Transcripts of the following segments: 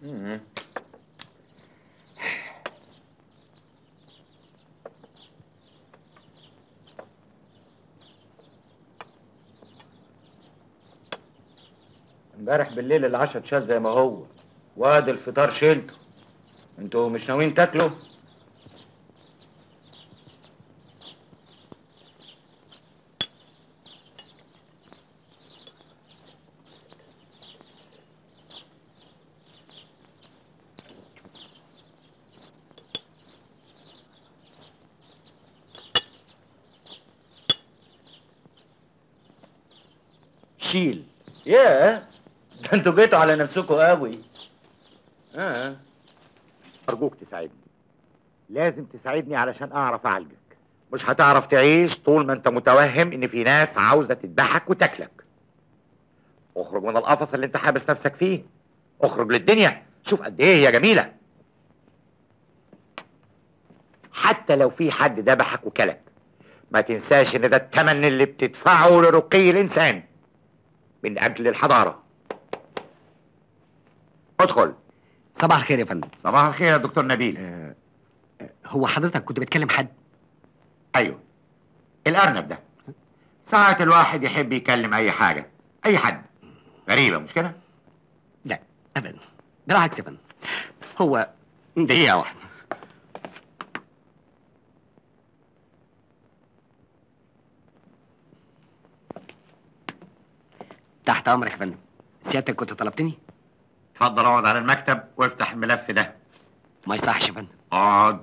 مم. امبارح بالليل العشاء اتشال زي ما هو وادي الفطار شيلته انتوا مش ناويين تاكلوا شيل ياه ده انتوا جيتوا على نفسكم قوي اه أرجوك تساعدني لازم تساعدني علشان أعرف أعالجك مش هتعرف تعيش طول ما أنت متوهم إن في ناس عاوزة تذبحك وتاكلك اخرج من القفص اللي أنت حابس نفسك فيه اخرج للدنيا شوف قد إيه هي جميلة حتى لو في حد ذبحك وكلك ما تنساش إن ده التمن اللي بتدفعه لرقي الإنسان من أجل الحضارة ادخل صباح الخير يا فندم صباح الخير يا دكتور نبيل آه، آه، هو حضرتك كنت بتكلم حد ايوه الارنب ده ساعات الواحد يحب يكلم اي حاجه اي حد غريبه مش كده لا ابدا بالعكس يا فندم هو دقيقه واحده تحت امرك يا فندم سيادتك كنت طلبتني اتفضل اقعد على المكتب وافتح الملف ده ما يصحش يا فندم اقعد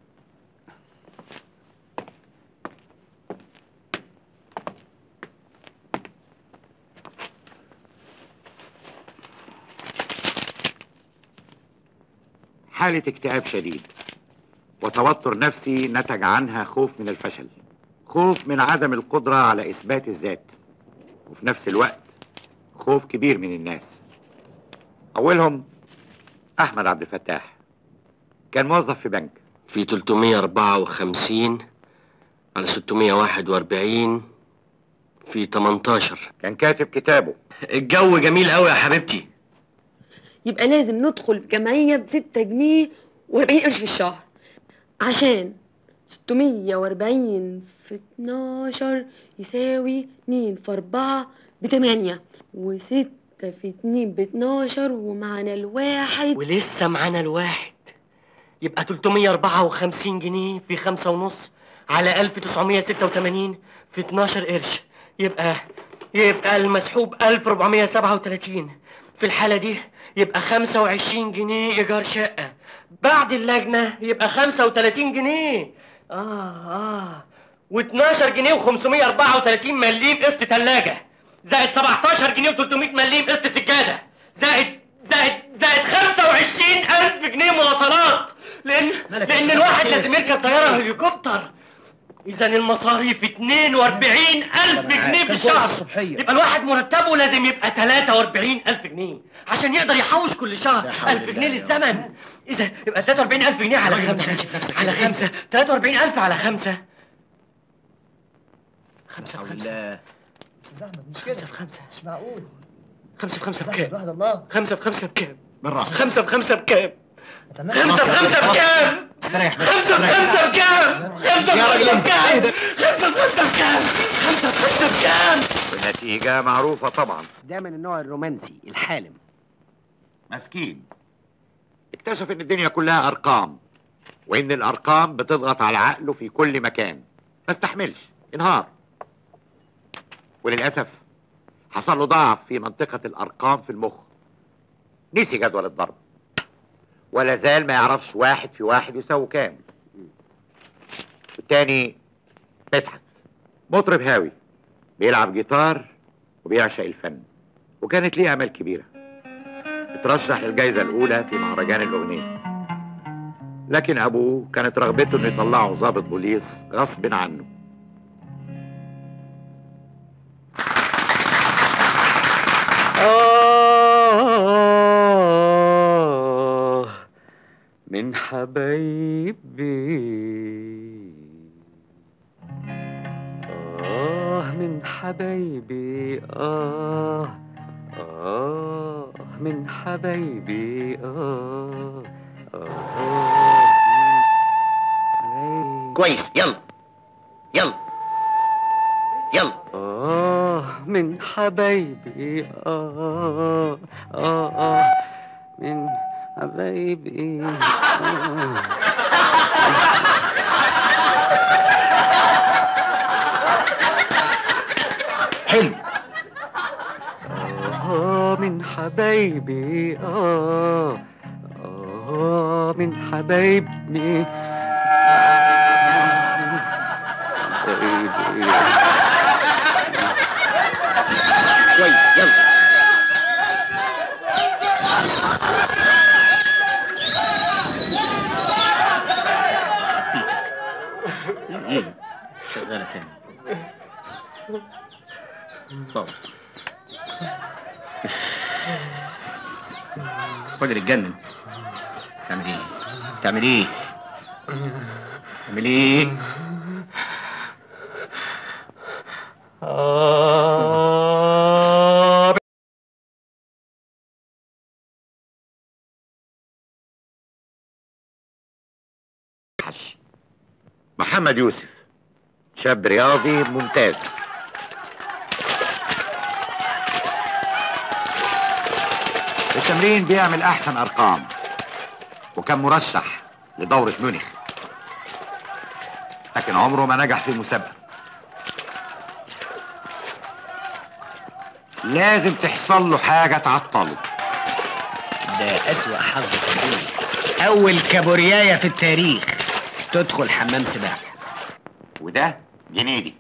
حالة اكتئاب شديد وتوتر نفسي نتج عنها خوف من الفشل خوف من عدم القدرة على إثبات الذات وفي نفس الوقت خوف كبير من الناس أولهم أحمد عبد الفتاح كان موظف في بنك في 354 على 641 في 18 كان كاتب كتابه الجو جميل قوي يا حبيبتي يبقى لازم ندخل جمعية بستة جنيه وأربعين قرش في الشهر عشان ستمية وأربعين في اتناشر يساوي اتنين في أربعة بتمانية وستة في اتنين باتناشر ومعنا الواحد ولسه معانا الواحد يبقى 354 جنيه في خمسة ونص على 1986 في 12 قرش يبقى يبقى المسحوب 1437 في الحالة دي يبقى 25 جنيه إيجار شقة بعد اللجنة يبقى 35 جنيه آه آه و12 جنيه و534 مليم قسط تلاجة زائد 17 جنيه و300 مليم قسط سجادة زائد زائد زائد 25 ألف جنيه مواصلات لأن لأن الواحد لازم يركب طيارة هليكوبتر إذا المصاريف 42 ألف جنيه في الشهر يبقى الواحد مرتبه لازم يبقى 43 ألف جنيه عشان يقدر يحوش كل شهر 1000 جنيه للزمن إذا يبقى 43 ألف جنيه على خمسة على خمسة 43 ألف على خمسة خمسة في خمسة استاذ احمد مش خمسة كده في خمسة مش معقول خمسة في خمسة استاذ بكام؟ احمد واحد الله خمسة في خمسة بكام؟ بالراحه خمسة في خمسة بكام؟ اتمنى خمسة في خمسة بكام؟ استريح بس خمسة في خمسة بكام؟ خمسة في يا راجل خمسة انت، بكام؟ ايه ده؟ خمسة في خمسة بكام؟ خمسة في خمسة بكام؟ والنتيجة معروفة طبعا ده من النوع الرومانسي الحالم مسكين اكتشف ان الدنيا كلها ارقام وان الارقام بتضغط على عقله في كل مكان ما استحملش انهار وللاسف حصل له ضعف في منطقة الارقام في المخ نسي جدول الضرب ولا زال ما يعرفش واحد في واحد يساوي كام التاني مدحت مطرب هاوي بيلعب جيتار وبيعشق الفن وكانت ليه امال كبيره اترشح للجائزة الأولى في مهرجان الأغنية لكن أبوه كانت رغبته إنه يطلعه ضابط بوليس غصب عنه آه من حبايبي آه من حبايبي آه آه من حبايبي آه آه من كويس يلا يلا يلا آه من حبايبي آه آه آه من حبايبي آه حلو آه من حبايبي آه آه من حبايبي من حبايبي كويس يلا ايه شغالة تاني طب راجل اتجنن تعمل ايه؟ تعمل ايه؟ تعمل ايه؟ آه محمد يوسف شاب رياضي ممتاز التمرين بيعمل احسن ارقام وكان مرشح لدورة ميونخ لكن عمره ما نجح في مسابقة لازم تحصل له حاجة تعطله ده أسوأ حظ في الدنيا أول كابورياية في التاريخ تدخل حمام سباحة وده جنيدي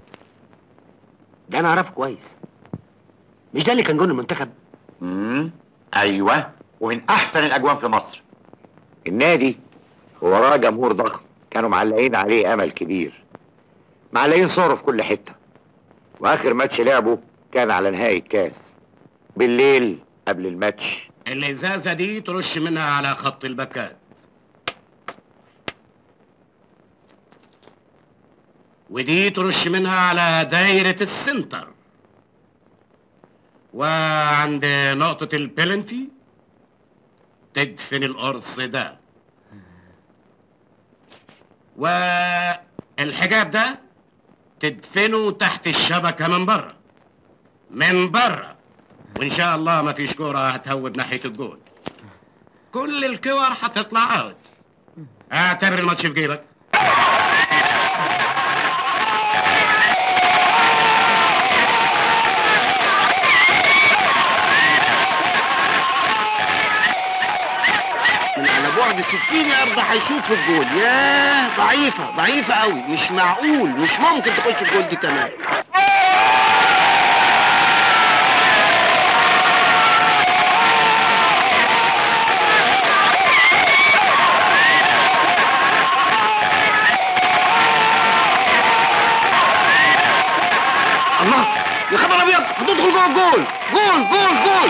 ده أنا أعرفه كويس مش ده اللي كان جون المنتخب امم ايوه ومن احسن الاجوان في مصر النادي وراه جمهور ضخم كانوا معلقين عليه امل كبير معلقين صوره في كل حته واخر ماتش لعبه كان على نهائي الكاس بالليل قبل الماتش الازازه دي ترش منها على خط البكات ودي ترش منها على دايره السنتر وعند نقطه البلنتي تدفن القرص ده والحجاب ده تدفنه تحت الشبكه من بره من بره وان شاء الله ما فيش كوره هتهوب ناحيه الجول كل الكور هتطلع اوت اعتبر الماتش في جيبك من على بعد 60 يارده هيشوط في الجول ياه ضعيفة ضعيفة قوي مش معقول مش ممكن تخش الجول دي كمان الله يا خبر ابيض هتدخل جوه الجول جول جول جول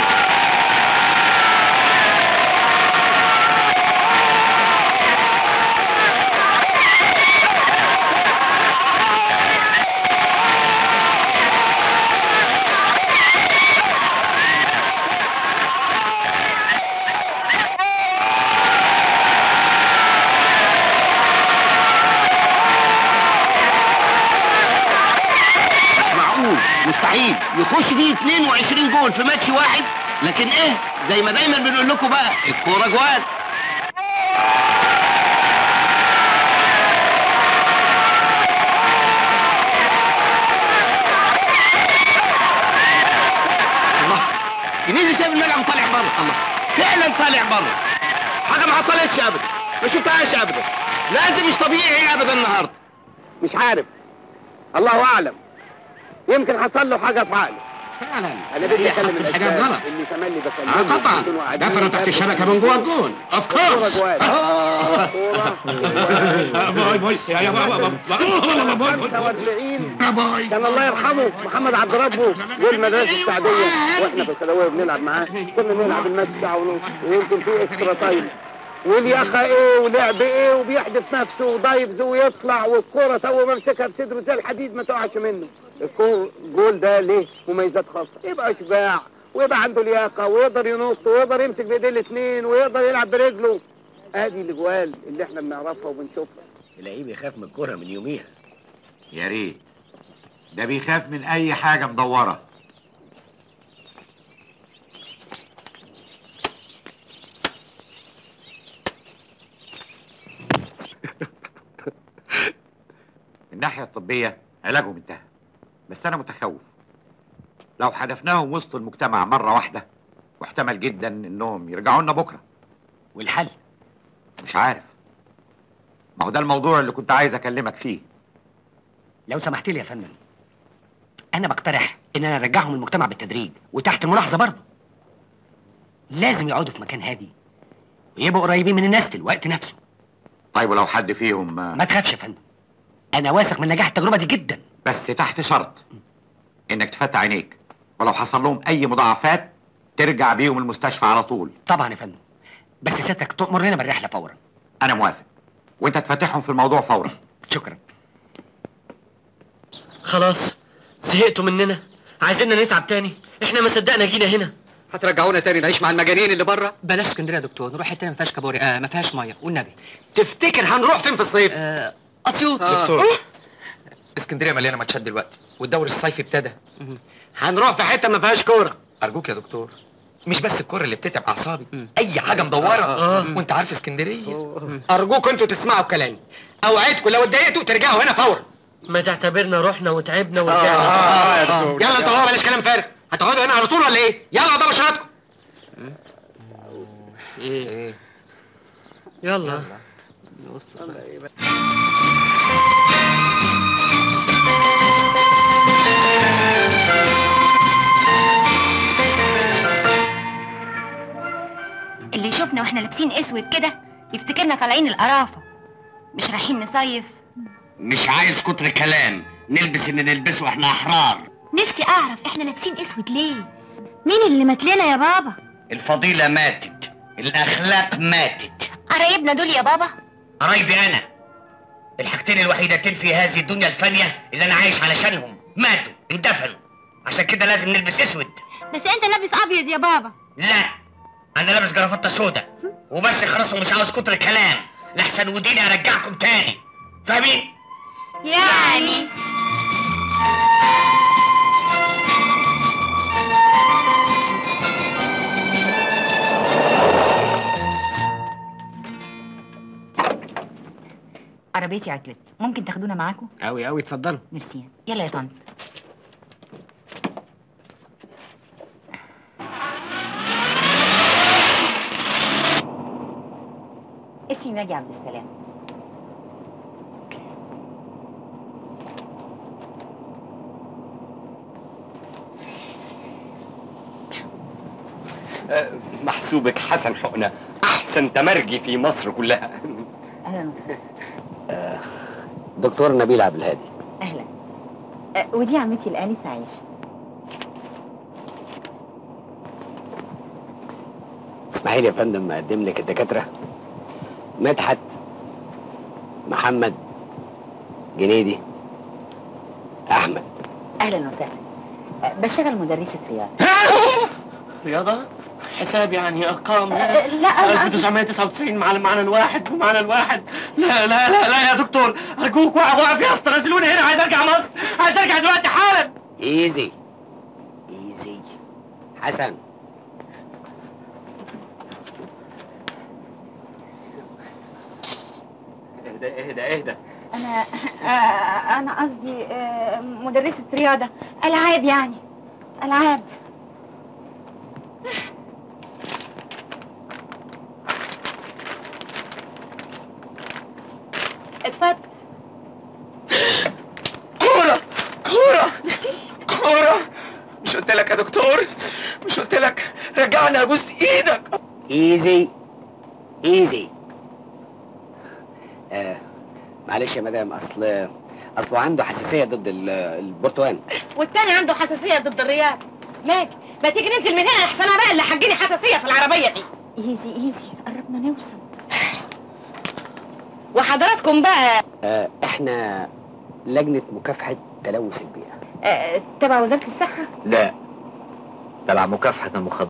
مش معقول مستحيل يخش فيه 22 جول في ماتش واحد لكن ايه زي ما دايما بنقول لكم بقى الكوره جوال الله جنيزي ساب الملعب وطالع بره الله فعلا طالع بره حاجه ما حصلتش ابدا ما شفتهاش ابدا لازم مش طبيعي ابدا النهارده مش عارف الله اعلم يمكن حصل له حاجه في عقله فعلا انا بدي اكلم الحاجات الأسباب غلط اللي تملي بكلمه اه طبعا دفنوا تحت الشبكه من جوه الجول اوف كورس باي باي يا يا باي باي باي 45 يا باي كان الله يرحمه محمد عبد ربه جول مدرسه السعديه واحنا في الثانويه بنلعب معاه كنا بنلعب الماتش ساعه ونص ويمكن في اكسترا تايم والياخا ايه ولعب ايه وبيحدف نفسه ودايفز ويطلع والكوره تو ممسكها بصدره زي الحديد ما تقعش منه الكو- الجول ده ليه مميزات خاصه يبقى شباع ويبقى عنده لياقه ويقدر ينط ويقدر يمسك بايديه الاثنين ويقدر يلعب برجله ادي الاجوال اللي احنا بنعرفها وبنشوفها تلاقيه بيخاف من الكوره من يوميها يا ريت ده بيخاف من اي حاجه مدوره من الناحيه الطبيه علاجهم انتهى بس انا متخوف لو حدفناهم وسط المجتمع مره واحده واحتمل جدا انهم يرجعوا لنا بكره والحل مش عارف ما هو ده الموضوع اللي كنت عايز اكلمك فيه لو سمحت لي يا فندم انا بقترح ان انا ارجعهم المجتمع بالتدريج وتحت الملاحظه برضه لازم يقعدوا في مكان هادي ويبقوا قريبين من الناس في الوقت نفسه طيب ولو حد فيهم آه، ما تخافش يا فندم انا واثق من نجاح التجربه دي جدا بس تحت شرط انك تفتح عينيك ولو حصل لهم اي مضاعفات ترجع بيهم المستشفى على طول طبعا يا فندم بس سيادتك تؤمر لنا بالرحله فورا انا موافق وانت تفتحهم في الموضوع فورا شكرا خلاص زهقتوا مننا عايزيننا نتعب تاني احنا ما صدقنا جينا هنا هترجعونا تاني نعيش مع المجانين اللي بره بلاش اسكندريه يا دكتور نروح حته ما فيهاش كابوري آه ما فيهاش ميه والنبي تفتكر هنروح فين في الصيف آه اسيوط دكتور. اسكندريه مليانه ماتشات دلوقتي والدوري الصيفي ابتدى هنروح في حته ما فيهاش كوره ارجوك يا دكتور مش بس الكوره اللي بتتعب اعصابي مم. اي حاجه مدوره آه. وانت عارف اسكندريه ارجوك انتوا تسمعوا كلامي اوعدكم لو اتضايقتوا ترجعوا هنا فورا ما تعتبرنا رحنا وتعبنا آه، ورجعنا آه، يا دكتور. يلا انتوا هو بلاش كلام فارغ هتقعدوا هنا على طول ولا ايه يلا ده بشراتكم ايه يلا اللي يشوفنا واحنا لابسين اسود كده يفتكرنا طالعين القرافه مش رايحين نصيف مش عايز كتر كلام نلبس اللي نلبسه احنا احرار نفسي اعرف احنا لابسين اسود ليه مين اللي مات لنا يا بابا الفضيلة ماتت الأخلاق ماتت قرايبنا دول يا بابا قرايبي أنا الحاجتين الوحيدتين في هذه الدنيا الفانية اللي أنا عايش علشانهم ماتوا اندفنوا عشان كده لازم نلبس أسود بس انت لابس ابيض يا بابا لا أنا لابس جرافطة سودا وبس خلاص ومش عاوز كتر كلام لحسن وديني أرجعكم تاني فاهمين؟ يعني عربيتي عطلت ممكن تاخدونا معاكم قوي قوي اتفضلوا ميرسي يلا يا طنط اسمي ماجي عبد السلام محسوبك حسن حقنه احسن تمرجي في مصر كلها اهلا وسهلا دكتور نبيل عبد الهادي اهلا أه، ودي عمتي الانسه عايشه اسمحي لي يا فندم اقدم لك الدكاتره مدحت محمد جنيدي احمد اهلا وسهلا أه، بشتغل مدرسه رياضه رياضة حساب يعني ارقام أه، لا أنا- 1999 مع معنا الواحد ومعنا الواحد لا لا لا لا يا دكتور ارجوك وقف وقف يا اسطى نزلوني هنا عايز ارجع مصر عايز ارجع دلوقتي حالا ايزي ايزي حسن اهدى اهدى اهدى انا آه، انا قصدي آه، مدرسه رياضه العاب يعني العاب اتفضل كورة كورة كورة مش قلت لك يا دكتور مش قلت لك رجعنا ابوس ايدك ايزي ايزي آه معلش يا مدام اصل اصله عنده حساسيه ضد ال- البرتقال والتاني عنده حساسيه ضد الرياض ماجي ما تيجي ننزل من هنا احسن أنا بقى اللي حجيني حساسيه في العربيه دي ايزي ايزي قربنا نوصل وحضراتكم بقى آه احنا لجنه مكافحه تلوث البيئه آه، تبع وزاره الصحه لا تبع مكافحة المخدرات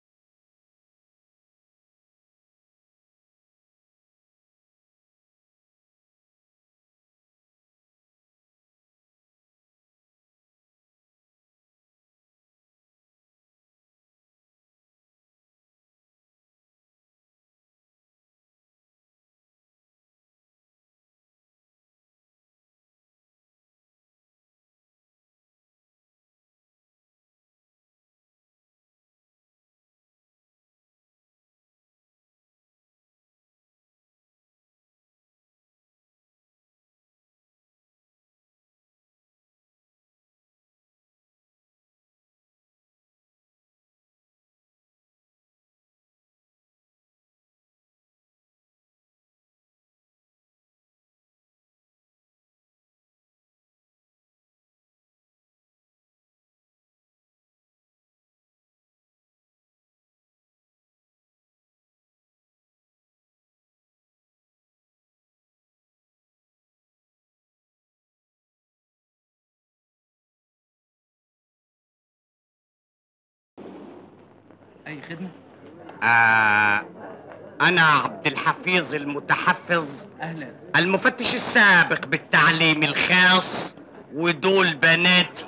اي خدمه آه أنا عبد الحفيظ المتحفظ اهلا المفتش السابق بالتعليم الخاص ودول بناتي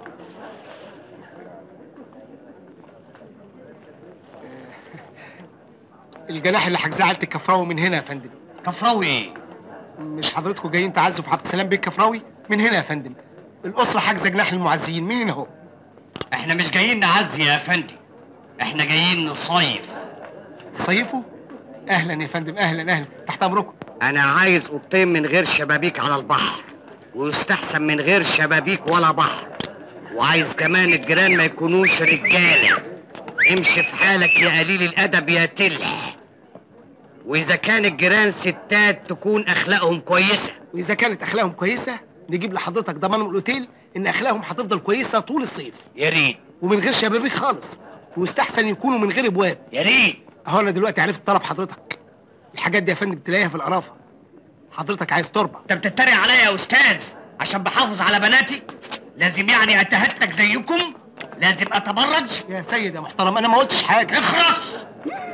الجناح اللي حجزاه عيله الكفراوي من هنا يا فندم كفراوي ايه؟ مش حضرتكم جايين تعزوا في عبد السلام بيه الكفراوي من هنا يا فندم الاسره حاجزه جناح المعزيين من هنا اهو احنا مش جايين نعزي يا فندم احنا جايين نصيف صيفوا اهلا يا فندم اهلا اهلا تحت امركم انا عايز اوضتين من غير شبابيك على البحر ويستحسن من غير شبابيك ولا بحر وعايز كمان الجيران ما يكونوش رجاله امشي في حالك يا قليل الادب يا تلح واذا كان الجيران ستات تكون اخلاقهم كويسه واذا كانت اخلاقهم كويسه نجيب لحضرتك ضمان من الاوتيل ان اخلاقهم هتفضل كويسه طول الصيف يا ريت ومن غير شبابيك خالص ويستحسن يكونوا من غير ابواب يا ريت اهو انا دلوقتي عرفت طلب حضرتك الحاجات دي يا فندم تلاقيها في القرافه حضرتك عايز تربه انت بتتريق عليا يا استاذ عشان بحافظ على بناتي لازم يعني اتهتك زيكم لازم اتبرج يا سيد يا محترم انا ما قلتش حاجه اخرس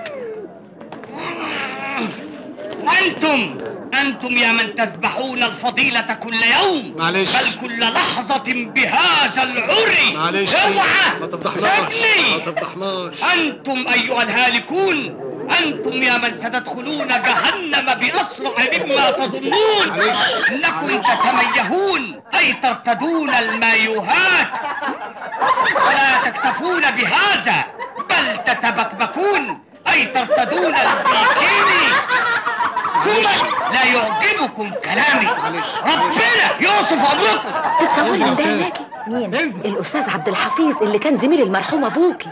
انتم انتم يا من تذبحون الفضيلة كل يوم معلش. بل كل لحظة بهذا العري معلش اوعى ما تفضحناش سيبني ما تفضحناش أنتم أيها الهالكون أنتم يا من ستدخلون جهنم بأسرع مما تظنون إنكم تتميهون أي ترتدون المايوهات ولا تكتفون بهذا بل تتبكبكون أي ترتدون البيكيني ثم لا يعجبكم كلامي ربنا يوصف أمركم تتصوري ان ده هناكي مين الاستاذ عبد الحفيظ اللي كان زميل المرحوم ابوكي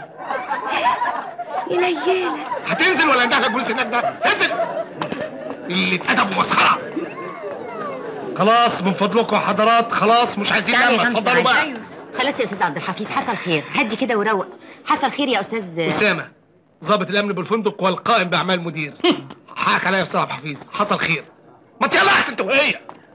ينيلك هتنزل ولا ندخل البوليس هناك ده انزل اللي ادب ومسخره خلاص من فضلكم يا حضرات خلاص مش عايزين تعالي لما يا فندم، اتفضلوا بقى تعالي. خلاص يا استاذ عبد الحفيظ حصل خير هدي كده وروق حصل خير يا استاذ اسامه ضابط الامن بالفندق والقائم باعمال مدير حقك عليا يا استاذ عبد الحفيظ حصل خير ما تيلا انت وهي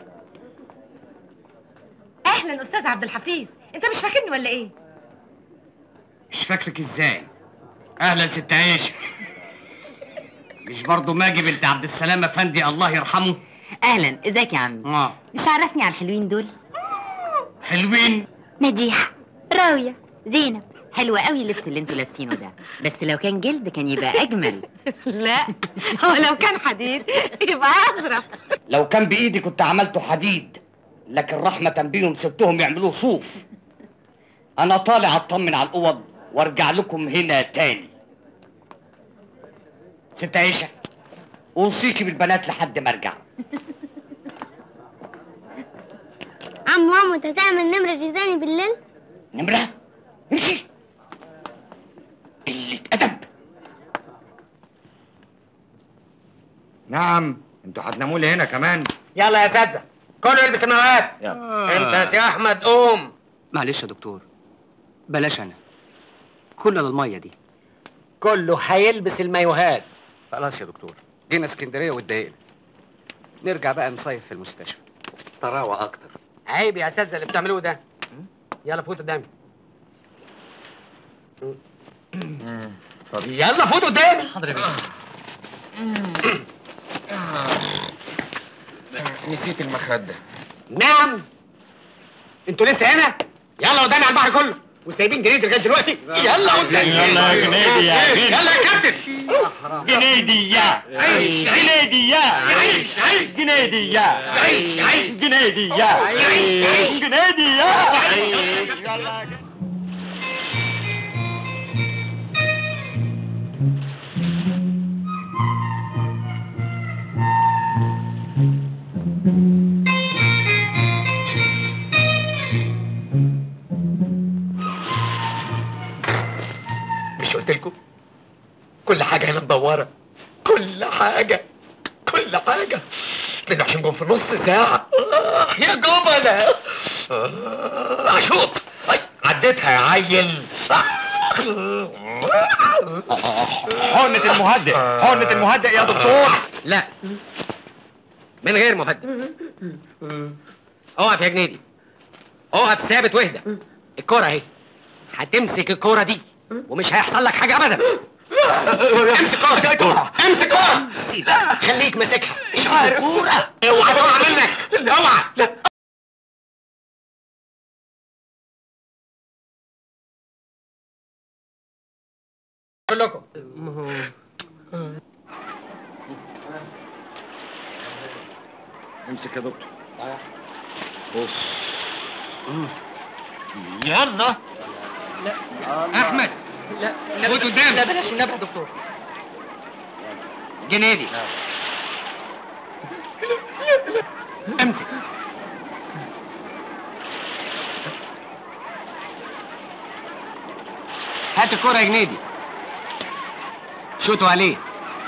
اهلا استاذ عبد الحفيظ انت مش فاكرني ولا ايه مش فاكرك ازاي اهلا ست عيشه مش برضه ماجي بنت عبد السلام افندي الله يرحمه اهلا ازيك يا عمي اه مش عرفني على الحلوين دول حلوين مديحه راويه زينب حلوة قوي اللبس اللي انتوا لابسينه ده بس لو كان جلد كان يبقى اجمل لا هو لو كان حديد يبقى اظرف لو كان بايدي كنت عملته حديد لكن رحمة بيهم سبتهم يعملوه صوف انا طالع اطمن على الاوض وارجع لكم هنا تاني ست عيشة اوصيكي بالبنات لحد ما ارجع عم ماما انت تعمل نمرة جيزاني بالليل نمرة امشي قلة ادب نعم انتوا هتناموا لي هنا كمان يلا يا اساتذه كله يلبس المايوهات يلا انت يا سي احمد قوم معلش يا دكتور بلاش انا كل الميه دي كله هيلبس المايوهات خلاص يا دكتور جينا اسكندريه واتضايقنا نرجع بقى نصيف في المستشفى طراوه اكتر عيب يا اساتذه اللي بتعملوه ده يلا فوت قدامي يلا فوت قدامي حاضر يا بيه نسيت المخدة نعم انتوا لسه هنا يلا قدامي على البحر كله وسايبين جنيدي لغايه دلوقتي يلا قدامي يلا يا جنيدي يا جنيدي. يلا يا كابتن جنيدي يا عيش جنيدي يا عيش عيش جنيدي يا عيش عيش جنيدي يا عيش عيش جنيدي يا مش قلت لكم كل حاجة هنا مدورة كل حاجة كل حاجة 22 جون في نص ساعة آه يا جبلة آه أشوط أي عديتها يا عيل حقنة المهدئ حقنة المهدئ يا دكتور لا من غير مهدئ اقف يا جنيدي اقف ثابت واهدى الكرة اهي هتمسك الكرة دي ومش هيحصل لك حاجة أبدا امسك كرة امسك كرة خليك ماسكها مش عارف كورة اوعى تقع منك اوعى لا كلكم امسك يا دكتور يلا احمد لا خد قدام. لا بلاش النبي يا دكتور جنيدي امسك هات الكرة يا جنيدي شوتوا عليه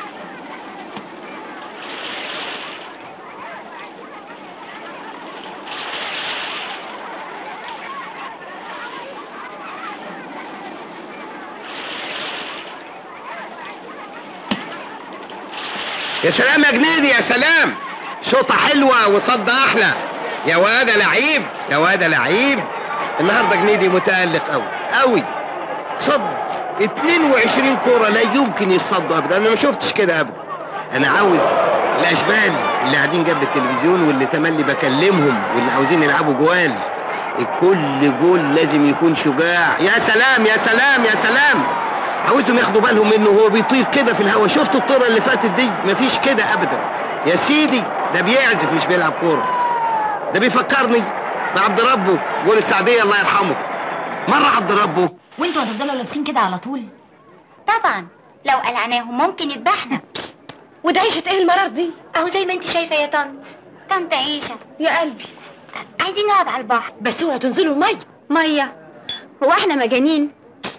يا سلام يا جنيدي يا سلام شوطة حلوة وصد أحلى يا واد يا لعيب يا واد يا لعيب النهارده جنيدي متألق أوي أوي صد 22 كورة لا يمكن يصدوا أبدا أنا ما شفتش كده أبدا أنا عاوز الأشبال اللي قاعدين جنب التلفزيون واللي تملي بكلمهم واللي عاوزين يلعبوا جوال الكل جول لازم يكون شجاع يا سلام يا سلام يا سلام عاوزهم ياخدوا بالهم منه وهو بيطير كده في الهواء شفت الطيره اللي فاتت دي مفيش كده ابدا يا سيدي ده بيعزف مش بيلعب كوره ده بيفكرني بعبد ربه جول السعديه الله يرحمه مره عبد ربه وانتوا هتفضلوا لابسين كده على طول طبعا لو قلعناهم ممكن يذبحنا وده عيشة ايه المرار دي؟ اهو زي ما انت شايفه يا طنط طنط عيشه يا قلبي عايزين نقعد على البحر بس اوعوا تنزلوا المية ميه هو احنا مجانين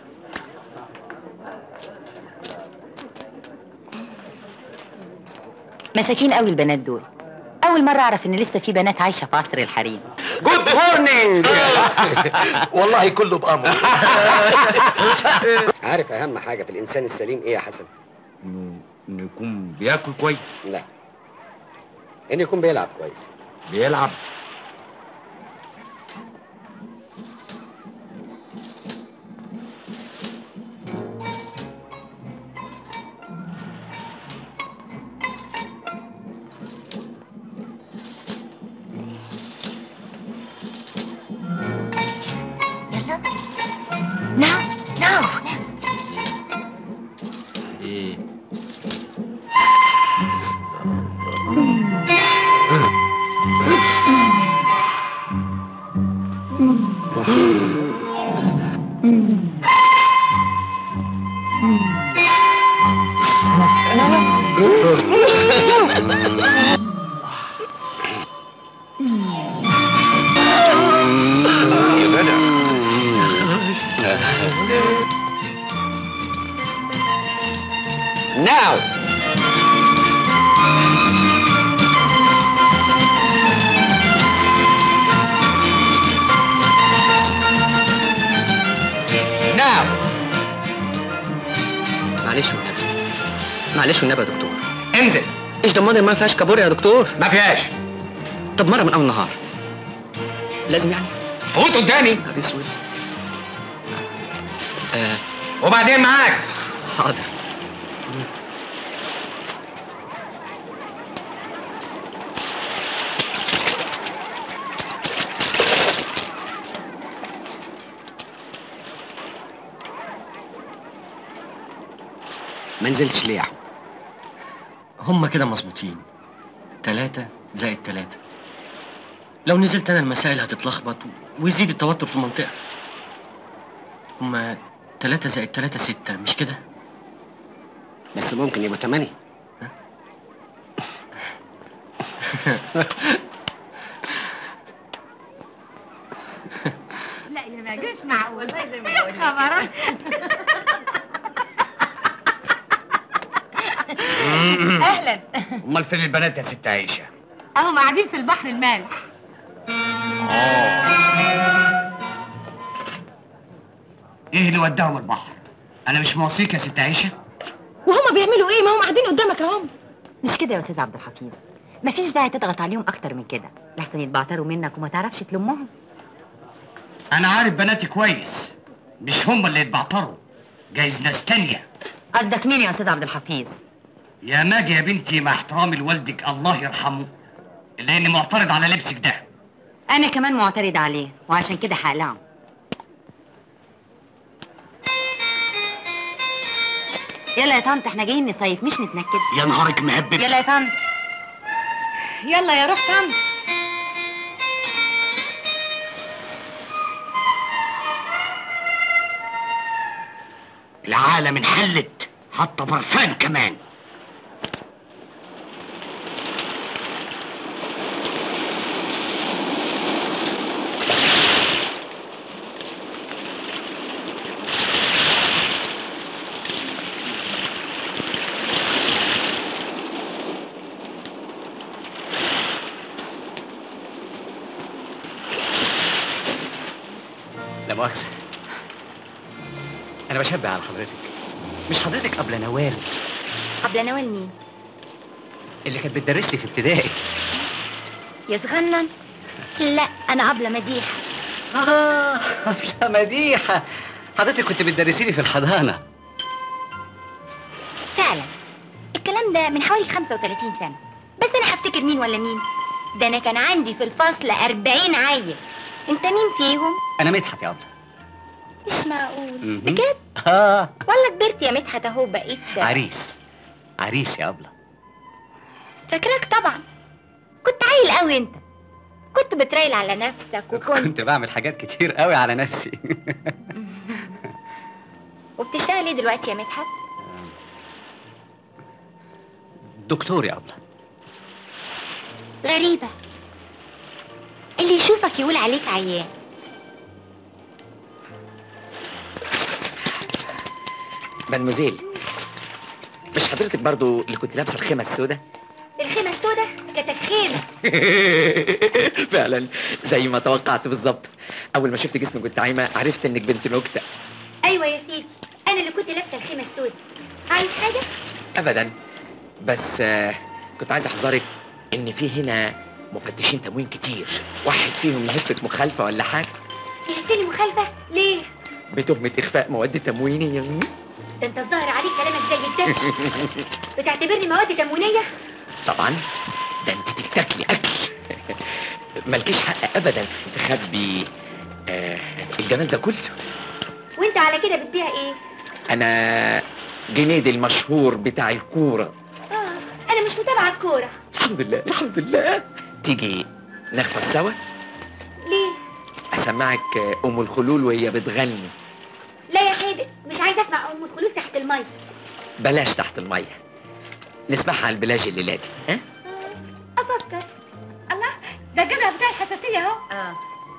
مساكين قوي البنات دول اول مره اعرف ان لسه في بنات عايشه في عصر الحريم جود مورنينج والله كله بأمر عارف اهم حاجه في الانسان السليم ايه يا حسن انه انه يكون بياكل كويس لا انه يكون بيلعب كويس بيلعب نو نو ايه يا جدع ناو ناو معلش والنبي معلش والنبي يا دكتور انزل ايش ضمان ما فيهاش كابوريا يا دكتور ما فيهاش طب مره من اول نهار لازم يعني فوت قدامي نهار اسود آه وبعدين معاك حاضر ما نزلتش ليه يا احمد هم كده مظبوطين تلاتة زائد تلاتة لو نزلت أنا المسائل هتتلخبط و- ويزيد التوتر في المنطقة هما تلاتة زائد تلاتة ستة مش كده؟ بس ممكن يبقوا تمانية لا يا ما جوش معقول يا خبر اهلا امال فين البنات يا ست عيشه اهم قاعدين في البحر المالح ايه اللي وداهم البحر انا مش موصيك يا ست عيشه وهما بيعملوا ايه ما هم قاعدين قدامك اهم مش كده يا استاذ عبد الحفيظ مفيش داعي تضغط عليهم اكتر من كده لحسن يتبعتروا منك وما تعرفش تلمهم انا عارف بناتي كويس مش هم اللي يتبعتروا جايز ناس تانية قصدك مين يا استاذ عبد الحفيظ يا ماجي يا بنتي مع احترامي لوالدك الله يرحمه لاني معترض على لبسك ده انا كمان معترض عليه وعشان كده هقلعه يلا يا طنط احنا جايين نصيف مش نتنكد يا نهارك مهبب يلا يا طنط يلا يا روح طنط العالم انحلت حتى برفان كمان لا مؤاخذة أنا بشبه على حضرتك مش حضرتك قبل نوال قبل نوال مين؟ اللي كانت بتدرس لي في ابتدائي يا صغنن لا انا قبل مديحه آه لا مديحة حضرتك كنت بتدرسي لي في الحضانة فعلا الكلام ده من حوالي 35 سنه بس انا هفتكر مين ولا مين ده انا كان عندي في الفصل 40 عيل انت مين فيهم أنا مدحت يا أبلة مش معقول مهم. بجد آه ولا كبرت يا مدحت اهو بقيت عريس عريس يا أبلة فاكراك طبعا كنت عيل قوي انت كنت بترايل على نفسك وكنت كنت بعمل حاجات كتير قوي على نفسي وبتشتغل ايه دلوقتي يا مدحت دكتور يا أبلة غريبة اللي يشوفك يقول عليك عيان مدموزيل مش حضرتك برضو اللي كنت لابسه الخيمه السوداء الخيمة السوداء كانت خيمة فعلا زي ما توقعت بالظبط اول ما شفت جسمك وانت عايمه عرفت انك بنت نكته ايوه يا سيدي انا اللي كنت لابسة الخيمة السوداء عايز حاجة؟ ابدا بس آه، كنت عايز احذرك ان في هنا مفتشين تموين كتير واحد فيهم لهفة مخالفه ولا حاجه يهفني مخالفة؟ ليه؟ بتهمه اخفاء مواد تموينيه ده انت الظاهر عليك كلامك زي الدش بتعتبرني مواد تموينية؟ طبعا ده انت تتاكلي اكل مالكيش حق ابدا تخبي آه الجمال ده كله وانت على كده بتبيع ايه؟ انا جنيدي المشهور بتاع الكوره اه انا مش متابعة الكورة الحمد لله الحمد لله تيجي نغفى سوا ليه؟ اسمعك آه، ام الخلول وهي بتغني لا يا خالد مش عايزة اسمع ام الخلود تحت المية بلاش تحت الميه نسمعها على البلاج الليله دي ها افكر الله ده الجدع بتاع الحساسية اهو اه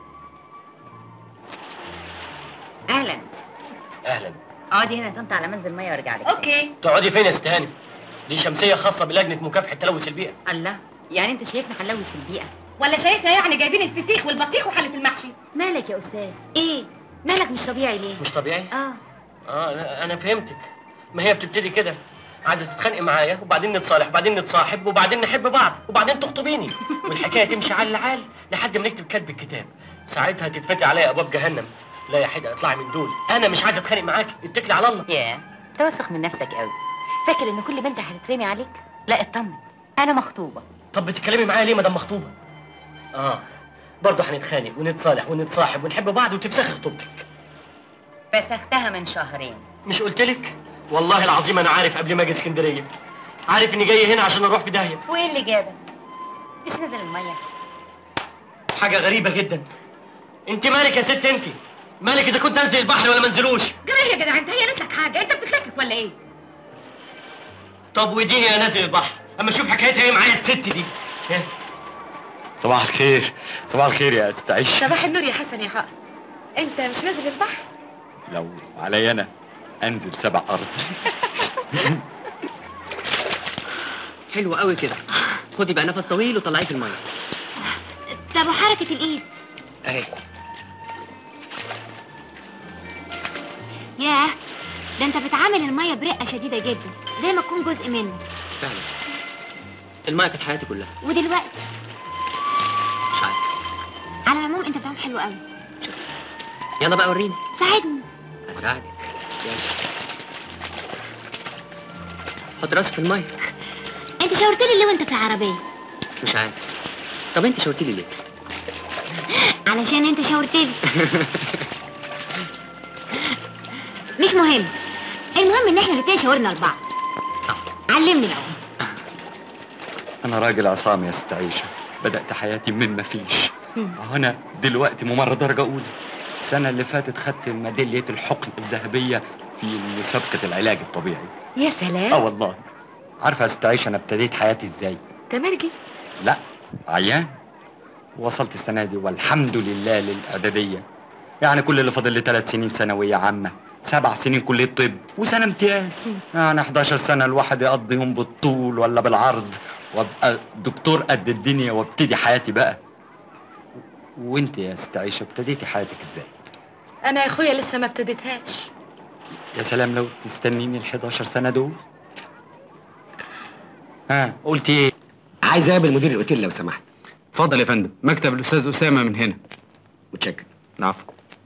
اهلا اهلا اقعدي هنا يا طنط على منزل ميه وارجع لك اوكي تقعدي فين يا استهاني دي شمسيه خاصه بلجنه مكافحه تلوث البيئه الله يعني انت شايفنا هنلوث البيئه ولا شايفنا يعني جايبين الفسيخ والبطيخ وحلة المحشي مالك يا استاذ ايه مالك مش طبيعي ليه مش طبيعي اه اه أنا- انا فهمتك ما هي بتبتدي كده عايزه تتخانقي معايا وبعدين نتصالح وبعدين نتصاحب وبعدين نحب بعض وبعدين تخطبيني والحكايه تمشي على العال لحد ما نكتب كتب الكتاب ساعتها تتفتح عليا ابواب جهنم لا يا حدا اطلعي من دول انا مش عايز اتخانق معاكي اتكلي على الله ياه انت واثق من نفسك قوي فاكر ان كل بنت هتترمي عليك لا اطمن انا مخطوبه طب بتتكلمي معايا ليه مدام مخطوبه اه برضه هنتخانق ونتصالح ونتصاحب ونحب بعض وتفسخي خطوبتك فسختها من شهرين مش قلت لك والله العظيم انا عارف قبل ما اجي اسكندريه عارف اني جاي هنا عشان اروح في داهيه وايه اللي جابك مش نزل الميه حاجه غريبه جدا انت مالك يا ست انت مالك اذا كنت انزل البحر ولا ما انزلوش جرايه يا جدع انت هي لك حاجه انت بتتلكك ولا ايه طب وديني انا نازل البحر اما اشوف حكايتها ايه معايا الست دي ها؟ صباح الخير صباح الخير يا ست عيشة صباح النور يا حسن يا حق انت مش نازل البحر لو علي انا انزل سبع ارض حلو قوي كده خدي بقى نفس طويل وطلعيه في الميه طب وحركة الايد اهي ياه ده انت بتعامل المية برقة شديدة جدا زي ما تكون جزء منه فعلا الميه كانت حياتي كلها ودلوقتي مش عارف على العموم انت بتعمل حلو قوي يلا بقى وريني ساعدني هساعدك يلا حط راسك في الميه انت شاورت لي ليه وانت في العربية مش عارف طب انت شاورتي لي ليه علشان انت شاورت لي مش مهم المهم ان احنا الاتنين شاورنا لبعض صح علمني العوم انا راجل عصام يا ست عيشة بدأت حياتي من ما فيش انا دلوقتي ممرض درجة اولى السنة اللي فاتت خدت ميدالية الحقن الذهبية في مسابقة العلاج الطبيعي يا سلام اه والله عارفة يا ست عيشة انا ابتديت حياتي ازاي تمرجي لا عيان وصلت السنة دي والحمد لله للإعدادية يعني كل اللي فاضل لي ثلاث سنين ثانوية عامة سبع سنين كلية طب وسنة امتياز يعني 11 سنة الواحد يقضيهم بالطول ولا بالعرض وابقى دكتور قد الدنيا وابتدي حياتي بقى وانت يا ست عيشة ابتديتي حياتك ازاي؟ انا يا اخويا لسه ما ابتديتهاش يا سلام لو تستنيني ال 11 سنة دول ها قلتي ايه؟ عايز اقابل مدير الاوتيل لو سمحت اتفضل يا فندم مكتب الاستاذ اسامه من هنا متشكر العفو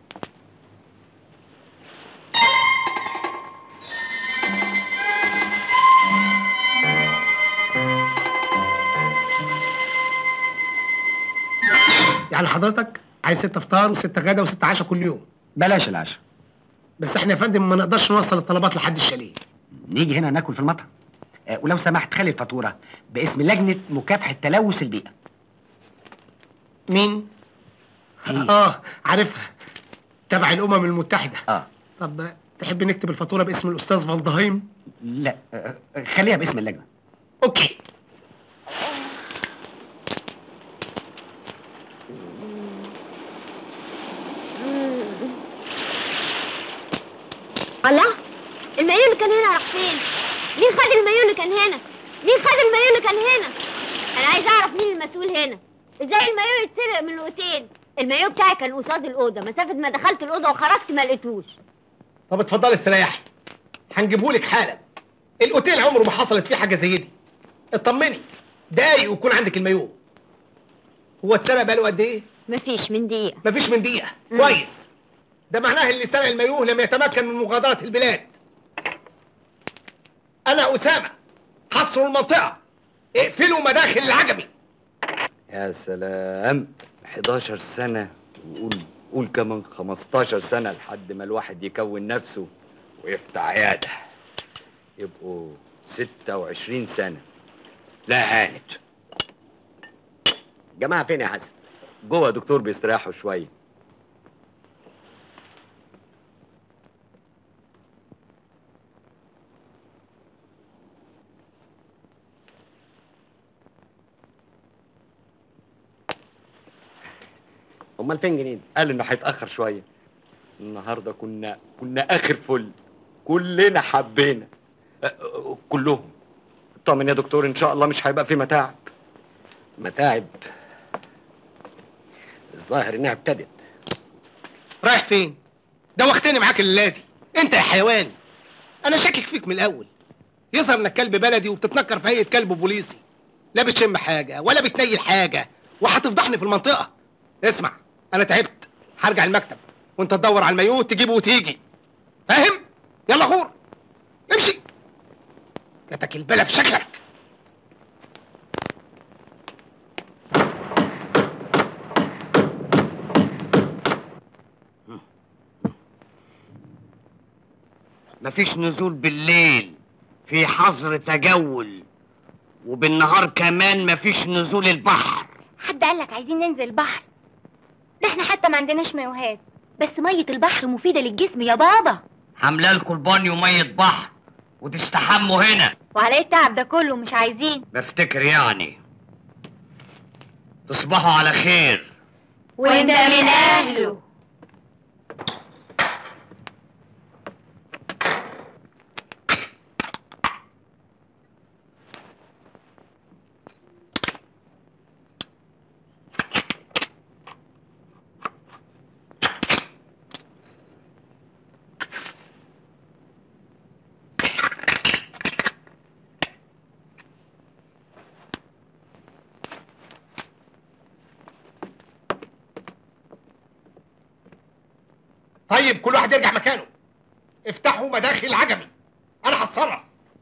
يعني حضرتك عايز ستة فطار وستة غدا وستة عشاء كل يوم بلاش العشاء بس احنا يا فندم ما نقدرش نوصل الطلبات لحد الشاليه نيجي هنا ناكل في المطعم آه، ولو سمحت خلي الفاتوره باسم لجنه مكافحه تلوث البيئه مين؟ اه عارفها تبع الامم المتحده اه طب تحب نكتب الفاتوره باسم الاستاذ فالدهايم لا آه، آه، خليها باسم اللجنه اوكي الله المايو اللي كان هنا راح فين؟ مين خد المايو اللي كان هنا؟ مين خد المايو اللي كان هنا؟ أنا عايز أعرف مين المسؤول هنا؟ إزاي المايو يتسرق من الأوتيل؟ المايو بتاعي كان قصاد الأوضة، مسافة ما دخلت الأوضة وخرجت ما لقيتوش. طب اتفضلي استريحي هنجيبهولك حالا الاوتيل عمره ما حصلت فيه حاجه زي دي اطمني دقايق ويكون عندك المايو هو اتسرق بقاله قد ايه؟ مفيش من دقيقة. مفيش من دقيقه كويس ده معناه اللي سرق المايوه لم يتمكن من مغادره البلاد انا اسامه حصروا المنطقه اقفلوا مداخل العجمي يا سلام 11 سنة وقول قول كمان 15 سنة لحد ما الواحد يكون نفسه ويفتح عيادة يبقوا 26 سنة لا هانت جماعه فين يا حسن جوه دكتور بيستريحوا شوية امال فين جنين قال انه هيتأخر شوية النهاردة كنا كنا آخر فل كلنا حبينا أه، أه، كلهم طمن يا دكتور ان شاء الله مش هيبقى في متاعب متاعب الظاهر انها ابتدت رايح فين؟ دوختني معاك الليله دي انت يا حيوان انا شاكك فيك من الاول يظهر انك كلب بلدي وبتتنكر في هيئه كلب بوليسي لا بتشم حاجه ولا بتنيل حاجه وهتفضحني في المنطقه اسمع انا تعبت هرجع المكتب وانت تدور على المايوه تجيبه وتيجي فاهم يلا غور امشي جاتك البلا في شكلك مفيش نزول بالليل في حظر تجول وبالنهار كمان مفيش نزول البحر حد قالك عايزين ننزل البحر ده احنا حتى ما عندناش مايوهات بس مية البحر مفيدة للجسم يا بابا حامله لكم الباني وميه بحر وتستحموا هنا وعلى ايه التعب ده كله مش عايزين بفتكر يعني تصبحوا على خير وانت من اهله طيب كل واحد يرجع مكانه افتحوا مداخل العجمي انا هتصرف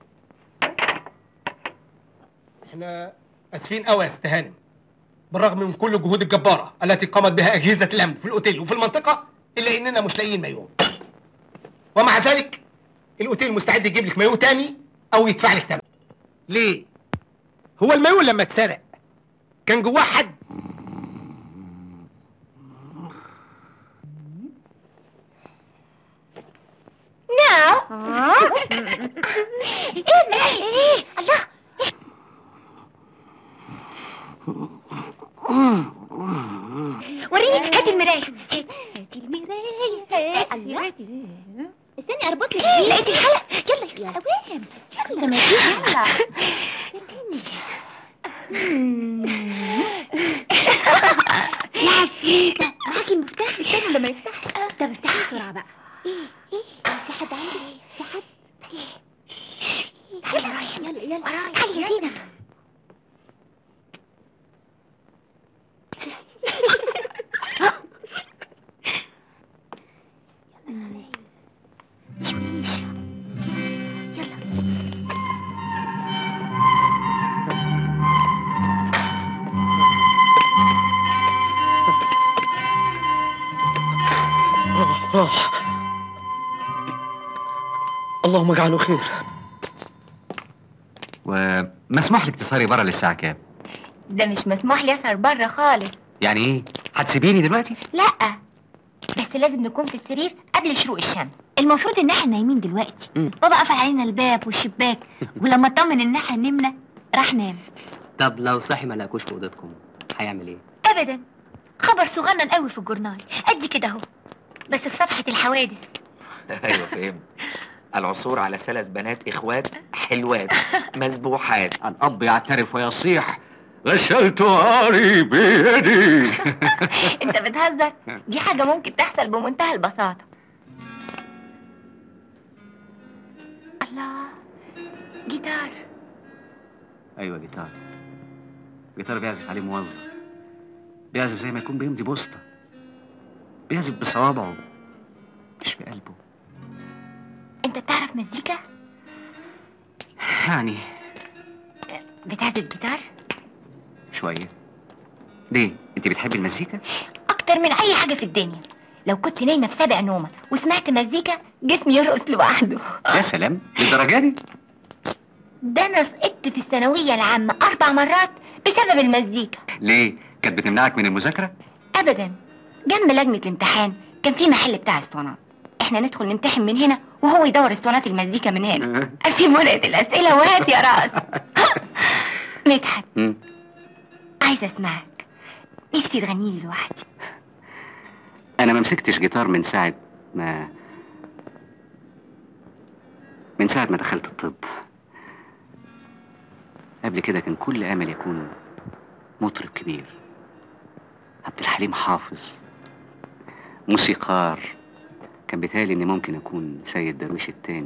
احنا اسفين قوي يا ست هانم بالرغم من كل الجهود الجباره التي قامت بها اجهزه الامن في الاوتيل وفي المنطقه الا اننا مش لاقيين مايوه ومع ذلك الاوتيل مستعد يجيب لك مايوه تاني او يدفع لك ثمن ليه هو المايوه لما اتسرق كان جواه حد نو ايه المراية دي الله وريني هاتي المراية هاتي هاتي المراية الله استني اربط لك دي لقيتي الحلقة يلا يلا اوام يلا ما يلا استني يا عفريتة معاكي المفتاح استني لما يفتحش طب افتحي بسرعة بقى ايه ايه في حد عندك في حد يلا رايح يلا يلا ورايا تعالي يا زينب اللهم اجعله خير ومسموح لك تسهري بره للساعة كام؟ ده مش مسموح لي اسهر بره خالص يعني ايه؟ هتسيبيني دلوقتي؟ لا بس لازم نكون في السرير قبل شروق الشمس المفروض ان احنا نايمين دلوقتي بابا قفل علينا الباب والشباك ولما اطمن ان احنا نمنا راح نام طب لو صحي ما لقاكوش في اوضتكم هيعمل ايه؟ ابدا خبر صغنن قوي في الجورنال قد كده اهو بس في صفحه الحوادث ايوه فهمت العثور على ثلاث بنات اخوات حلوات مسبوحات الاب يعترف ويصيح غسلت عاري بيدي انت بتهزر دي حاجه ممكن تحصل بمنتهى البساطه الله جيتار ايوه جيتار جيتار بيعزف عليه موظف بيعزف زي ما يكون بيمضي بوسطه بيعزف بصوابعه مش بقلبه انت بتعرف مزيكا يعني بتعزف جيتار شويه ليه انت بتحبي المزيكا اكتر من اي حاجه في الدنيا لو كنت نايمه في سابع نومه وسمعت مزيكا جسمي يرقص لوحده يا سلام للدرجه دي ده انا سقطت في الثانويه العامه اربع مرات بسبب المزيكا ليه كانت بتمنعك من المذاكره ابدا جنب لجنه الامتحان كان في محل بتاع اسطوانات احنا ندخل نمتحن من هنا وهو يدور اسطوانات المزيكا من هنا اسيب ورقه الاسئله وهات يا راس مدحت مم. عايزه اسمعك نفسي تغني لي لوحدي انا ما مسكتش جيتار من ساعه ما من ساعه ما دخلت الطب قبل كده كان كل امل يكون مطرب كبير عبد الحليم حافظ موسيقار كان بيتهيألي اني ممكن اكون سيد درويش التاني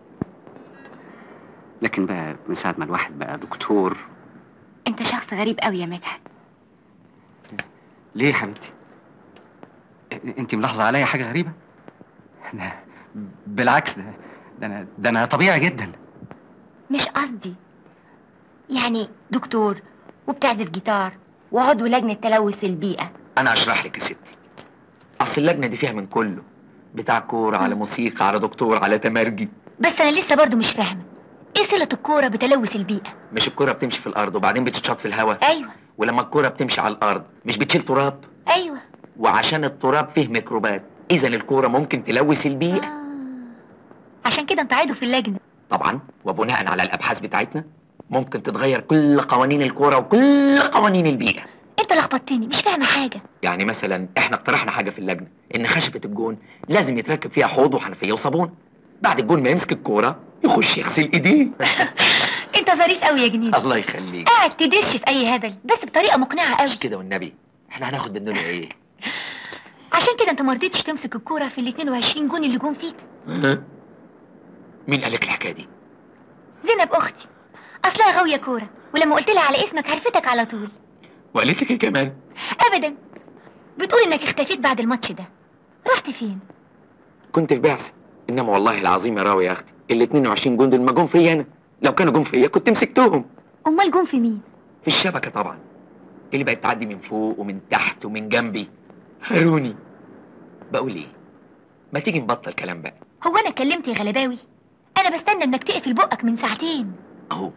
لكن بقى من ساعه ما الواحد بقى دكتور انت شخص غريب قوي يا مدحت ليه يا حبيبتي انت ملاحظه عليا حاجه غريبه ده بالعكس ده ده انا ده انا طبيعي جدا مش قصدي يعني دكتور وبتعزف جيتار وعضو لجنة تلوث البيئة انا اشرح لك يا ستي اصل اللجنه دي فيها من كله بتاع كوره على موسيقى على دكتور على تمرجي بس أنا لسه برضو مش فاهمة إيه صلة الكورة بتلوث البيئة؟ مش الكوره بتمشي في الارض وبعدين بتتشاط في الهواء أيوة ولما الكوره بتمشي على الارض مش بتشيل تراب أيوة وعشان التراب فيه ميكروبات اذا الكوره ممكن تلوث البيئه عشان كده أنت عضو في اللجنة طبعا وبناء على الابحاث بتاعتنا ممكن تتغير كل قوانين الكوره وكل قوانين البيئه أنت لخبطتني مش فاهمة حاجة يعني مثلا احنا اقترحنا حاجه في اللجنه ان خشبه الجون لازم يتركب فيها حوض وحنفيه وصابون بعد الجون ما يمسك الكوره يخش يغسل ايديه أنت ظريف قوي يا جنيد الله يخليك قاعد تدش في أي هبل بس بطريقة مقنعة قوي كده والنبي احنا هناخد منه ايه عشان كده أنت مرضتش تمسك الكورة في ال 22 جون اللي جون فيك ها؟ مين قالك الحكايه دي زينب أختي أصلها غاوية كورة ولما قلت لها على اسمك عرفتك على طول وقالت لك ايه كمان أبدا بتقول إنك اختفيت بعد الماتش ده رحت فين؟ كنت في بعثه انما والله العظيم يا راوي يا اختي ال 22 جون دول ما جم فيا انا لو كانوا جم فيا كنت مسكتهم أمال جون في مين؟ في الشبكه طبعا اللي بقت تعدي من فوق ومن تحت ومن جنبي هاروني بقول ايه ما تيجي نبطل كلام بقى هو أنا كلمت يا غلباوي؟ أنا بستنى إنك تقفل بقك من ساعتين اهو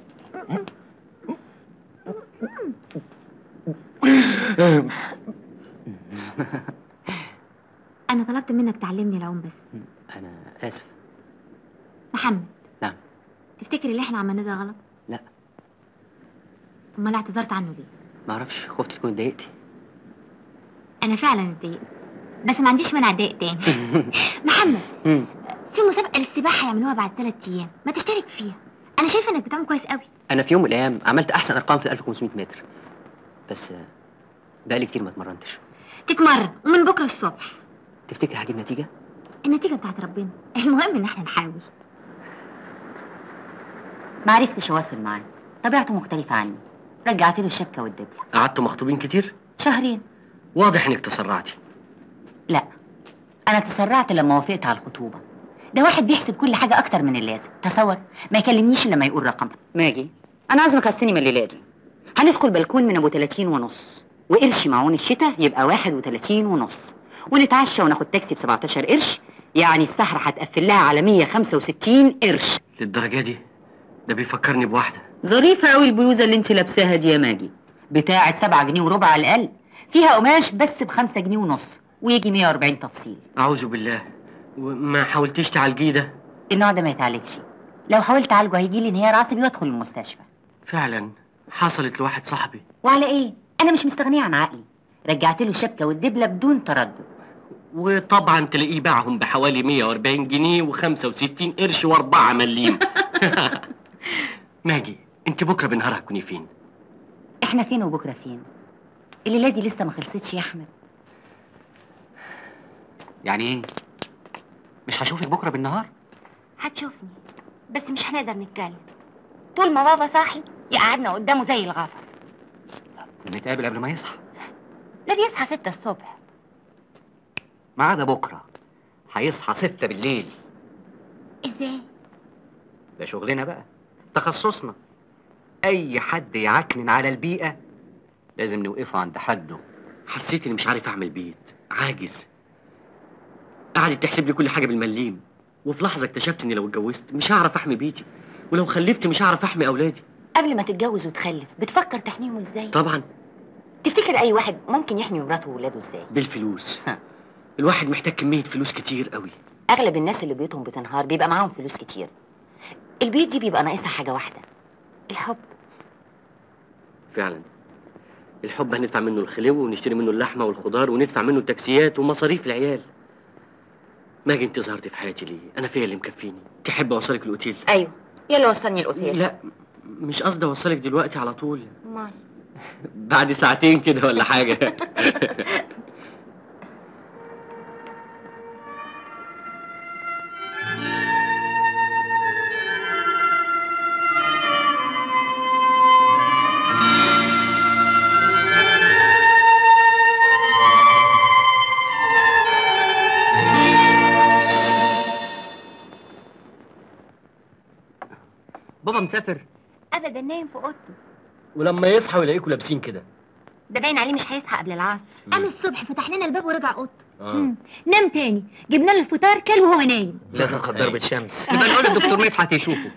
انا طلبت منك تعلمني العوم بس انا اسف محمد نعم. تفتكر اللي احنا عملناه ده غلط لا. امال اعتذرت عنه ليه ما اعرفش خفت تكون اتضايقتي انا فعلا اتضايقت بس ما عنديش مانع اتضايق تاني محمد مم. في مسابقه للسباحه يعملوها بعد ثلاث ايام ما تشترك فيها انا شايفه انك بتعمل كويس قوي انا في يوم من الايام عملت احسن ارقام في 1500 متر بس آه، بقالي كتير ما اتمرنتش تتمرن ومن بكره الصبح تفتكر هجيب نتيجه النتيجه بتاعت ربنا المهم ان احنا نحاول ما عرفتش اواصل معاه طبيعته مختلفة عني رجعت له الشبكة والدبلة قعدتوا مخطوبين كتير شهرين واضح انك تسرعتي لا انا تسرعت لما وافقت على الخطوبة ده واحد بيحسب كل حاجة اكتر من اللازم تصور ما يكلمنيش الا لما يقول رقم ماجي انا عازمك على السينما الليلة دي هندخل بلكون من ابو 30 ونص وقرش معون الشتاء يبقى 31 ونص ونتعشى وناخد تاكسي ب 17 قرش يعني السحرة هتقفل لها على 165 قرش للدرجه دي ده بيفكرني بواحده ظريفة قوي البلوزة اللي انت لابساها دي يا ماجي بتاعت سبعة جنيه وربع على الأقل فيها قماش بس بخمسة جنيه ونص ويجي 140 تفصيل اعوذ بالله وما حاولتيش تعالجيه ده النوع ده ما يتعالجش لو حاولت اعالجه هيجي لي انهيار عصبي وادخل المستشفى فعلا حصلت لواحد صاحبي وعلى ايه انا مش مستغنيه عن عقلي رجعت له الشبكه والدبله بدون تردد وطبعا تلاقيه باعهم بحوالي 140 جنيه و65 قرش واربعة مليم ماجي انت بكره بالنهار هتكوني فين احنا فين وبكره فين الليله دي لسه ما خلصتش يا احمد يعني ايه مش هشوفك بكره بالنهار هتشوفني بس مش هنقدر نتكلم طول ما بابا صاحي يقعدنا قدامه زي الغفر نتقابل قبل ما يصحى ده بيصحى ستة الصبح ما عدا بكره هيصحى ستة بالليل ازاي ده شغلنا بقى تخصصنا اي حد يعكنن على البيئه لازم نوقفه عند حده حسيت اني مش عارف اعمل بيت عاجز قعدت تحسب لي كل حاجه بالمليم وفي لحظه اكتشفت اني لو اتجوزت مش هعرف احمي بيتي ولو خلفت مش هعرف احمي اولادي قبل ما تتجوز وتخلف بتفكر تحميهم ازاي طبعا تفتكر اي واحد ممكن يحمي مراته وولاده ازاي بالفلوس الواحد محتاج كميه فلوس كتير قوي اغلب الناس اللي بيوتهم بتنهار بيبقى معاهم فلوس كتير البيوت دي بيبقى ناقصها حاجه واحده الحب فعلا الحب هندفع منه الخلو ونشتري منه اللحمه والخضار وندفع منه التاكسيات ومصاريف العيال ماجي انت ظهرتي في حياتي ليه انا فيا اللي مكفيني تحب اوصلك الاوتيل ايوه يلا وصلني الاوتيل لا مش قصدي اوصلك دلوقتي على طول امال بعد ساعتين كده ولا حاجه بابا مسافر ابدا نايم في اوضته ولما يصحى ويلاقيكوا لابسين كده ده باين عليه مش هيصحى قبل العصر قام الصبح فتح لنا الباب ورجع اوضته آه. مم. نام تاني جبنا له الفطار كل وهو نايم لازم خد ضربة شمس يبقى نقول للدكتور مدحت يشوفه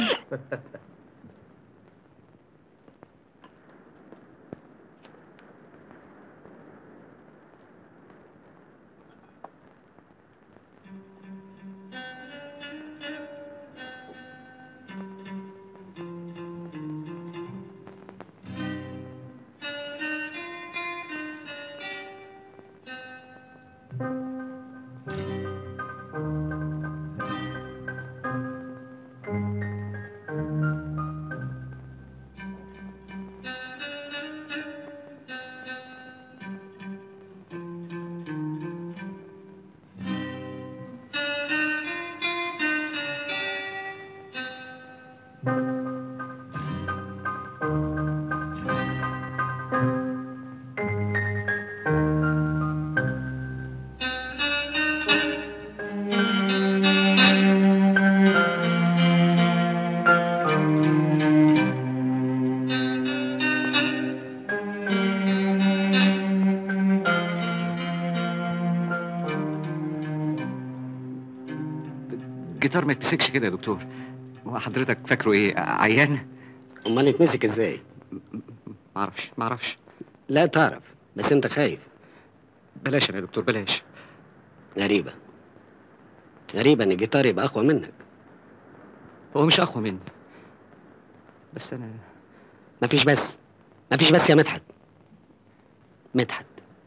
الجيتار ما يتمسكش كده يا دكتور هو حضرتك فاكره ايه عيان امال يتمسك ازاي معرفش معرفش لا تعرف بس انت خايف بلاش يا دكتور بلاش غريبة غريبة ان الجيتار يبقى اقوى منك هو مش اقوى مني بس انا مفيش بس مفيش بس يا مدحت مدحت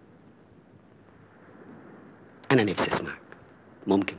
انا نفسي اسمعك ممكن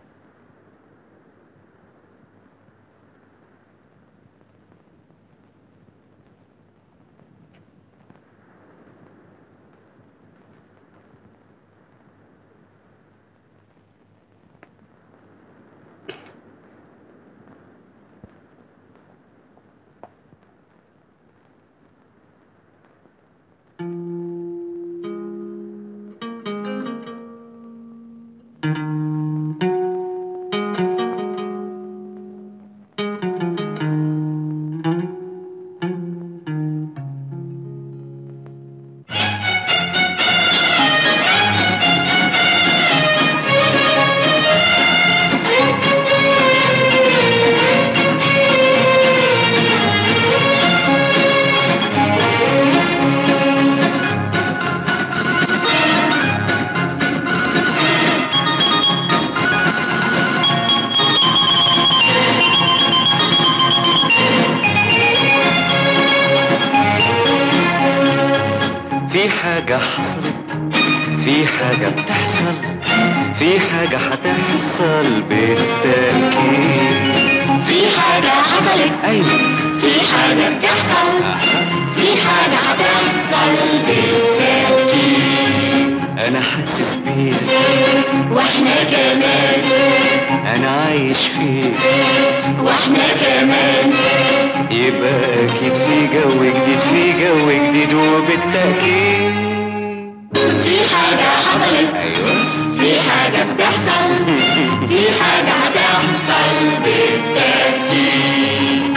في حاجة حصلت في حاجة بتحصل في حاجة هتحصل بالتأكيد في حاجة حصلت أيوة في حاجة بتحصل في حاجة هتحصل بالتأكيد أنا حاسس بيه واحنا كمان أنا عايش فيه واحنا كمان يبقى أكيد في جو جديد في جو جديد وبالتأكيد في حاجة حصلت أيوة في حاجة بتحصل في حاجة هتحصل بالتأكيد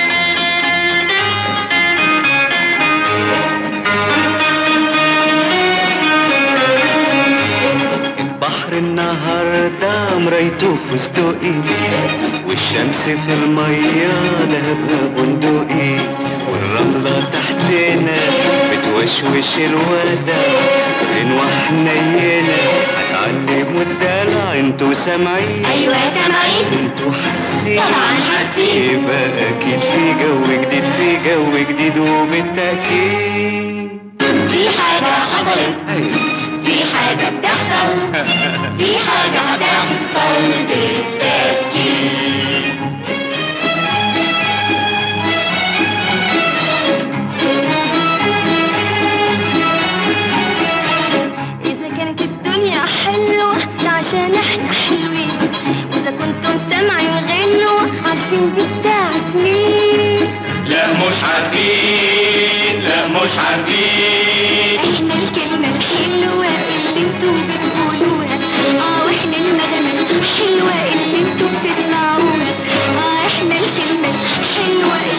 البحر النهاردة مرايته فستقي والشمس في المية لهبها بندقي والرملة تحتنا بتوشوش الودع غنوة حنينة هتعلموا الدلع انتوا سامعين أيوة سامعين انتوا حاسين طبعا حاسين يبقى اكيد في جو جديد في جو جديد وبالتأكيد في حاجة حصلت أيوة في حاجة بتحصل في حاجة هتحصل بالتأكيد إذا كانت الدنيا حلوة ده عشان احنا حلوين وإذا كنتم سامعين غنوة عارفين دي بتاعت مين لا مش عارفين لا مش عارفين احنا الكلمة الحلوة اللي انتوا بتقولوها اه واحنا النغمة الحلوة اللي انتوا بتسمعوها اه احنا الكلمة الحلوة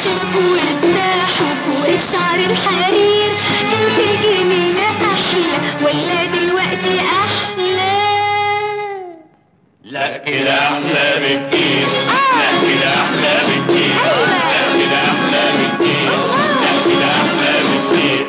شبك وارتاحوا فوق الشعر الحرير كان في الجنينة أحلى ولا دلوقتي أحلى لا كده احلى بكتير لا كده احلى بكتير لا كده احلى بكتير لا كده احلى بكتير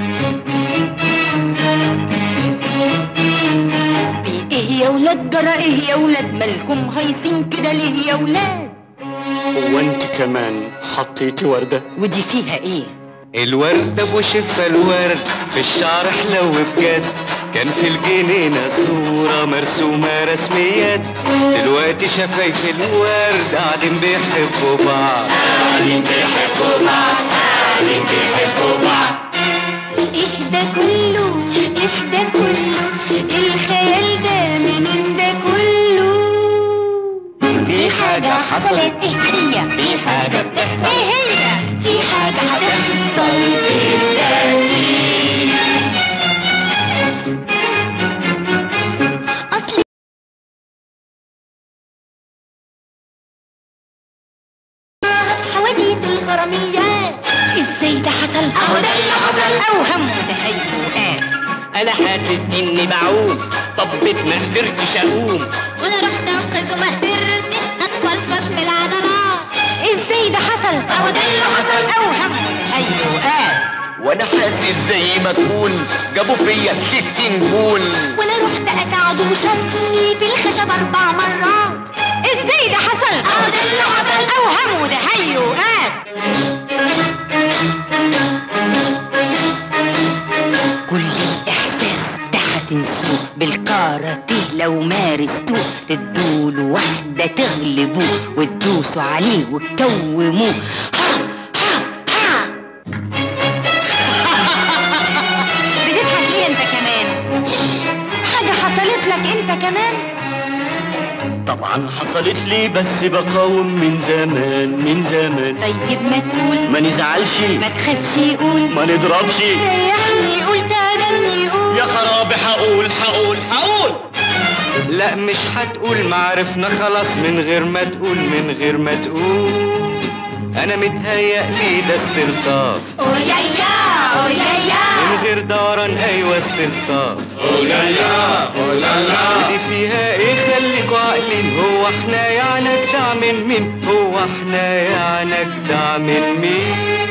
في ايه يا ولاد جرى ايه يا ولاد مالكم هايصين كده ليه يا ولاد هو انت كمان حطيتي ورده ودي فيها ايه الورد ابو شفا الورد في الشعر حلو بجد كان في الجنينة صورة مرسومة رسميات دلوقتي شفايف الورد قاعدين بيحبوا بعض قاعدين بيحبوا بعض قاعدين بيحبوا بعض إيه ده كله إيه ده كله الخيال ده منين ده كله في حاجة حصلت ايه هي في حاجة بتحصل إيه هي في حاجة هتحصل بالتأكيد أصل حواديت الغراميات ازاي ده حصل أهو ده اللي حصل اوهم متهيئات انا حاسس اني بعوم طبيت ما قدرتش اقوم وانا رحت انقذ وما قدرتش اتفلفط من العضلات ازاي ده حصل اهو ده اللي حصل اوهم متهيئات وانا حاسس زي ما تكون جابوا فيا 60 جول وانا رحت اساعد وشطني في الخشب اربع مرات ازاي ده حصل اهو ده اللي حصل اوهم متهيئات كل الاحساس ده هتنسوه بالكاراتيه لو مارستوه تدوله واحدة تغلبوه وتدوسوا عليه وتكوموه بتضحك ليه انت كمان حاجة حصلت لك انت كمان طبعا حصلت لي بس بقاوم من زمان من زمان طيب ما تقول ما نزعلش ما تخافش يقول ما نضربش ريحني قول تهدمني قول يا خرابي هقول هقول هقول لا مش هتقول ما عرفنا خلاص من غير ما تقول من غير ما تقول انا متهيأ لي ده استلطاف قوليا قوليا من غير دوران ايوه استلطاف أولايا أولايا ودي فيها ايه خليكوا عاقلين هو احنا يعني اجدع من مين هو احنا يعني اجدع من مين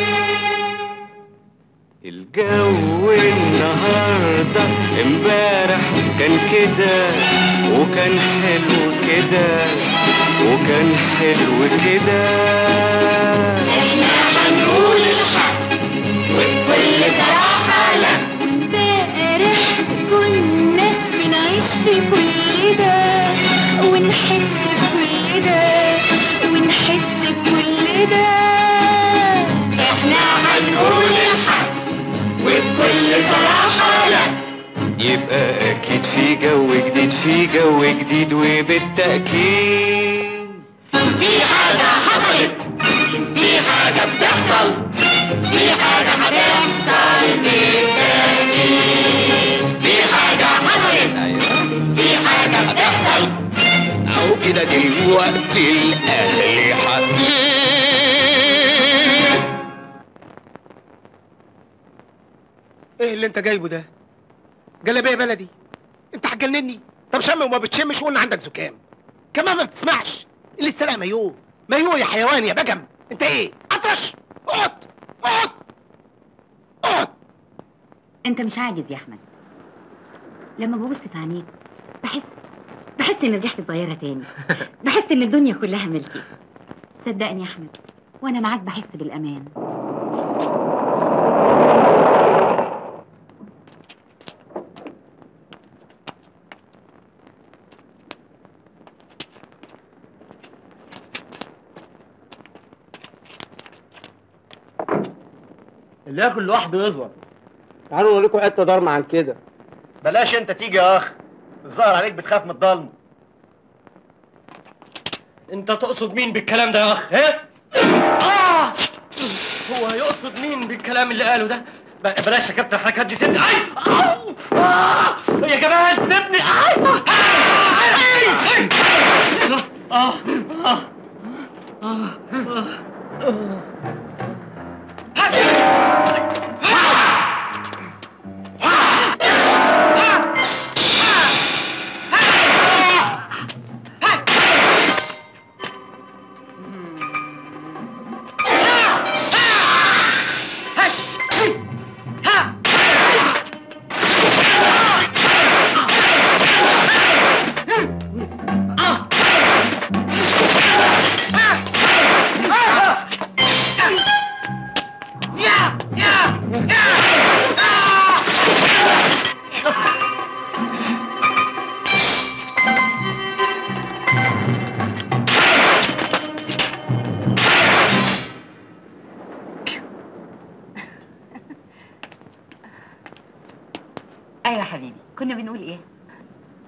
الجو النهارده امبارح كان كده وكان حلو كده وكان حلو كده احنا هنقول الحق وبكل صراحة لا امبارح كنا بنعيش في كل ده ونحس بكل ده ونحس بكل ده احنا هنقول الحق وبكل صراحة لا يبقى اكيد في جو جديد في جو جديد وبالتأكيد في حاجة حصلت في حاجة بتحصل في حاجة هتحصل بالتأكيد في حاجة حصلت في حاجة بتحصل او كده دلوقتي الاهلي حديد ايه اللي انت جايبه ده جلابيه بلدي انت هتجنني طب شم وما بتشمش وقلنا عندك زكام كمان ما بتسمعش اللي اتسرق مايوه مايوه يا حيوان يا بجم انت ايه اطرش اقعد اقعد اقعد انت مش عاجز يا احمد لما ببص في عينيك بحس بحس ان رجعت صغيره تاني بحس ان الدنيا كلها ملكي صدقني يا احمد وانا معاك بحس بالامان اللي ياكل لوحده يظبط تعالوا اقول لكم حته ضرمه عن كده بلاش انت تيجي يا اخ الظاهر عليك بتخاف من الضلمه انت تقصد مين بالكلام ده يا اخ ها آه! هو يقصد مين بالكلام اللي قاله ده ب- بلاش يا كابتن الحركات دي سيبني اي أو! آه! يا جمال سيبني اي آي! آي! آه! آه! آه! آه!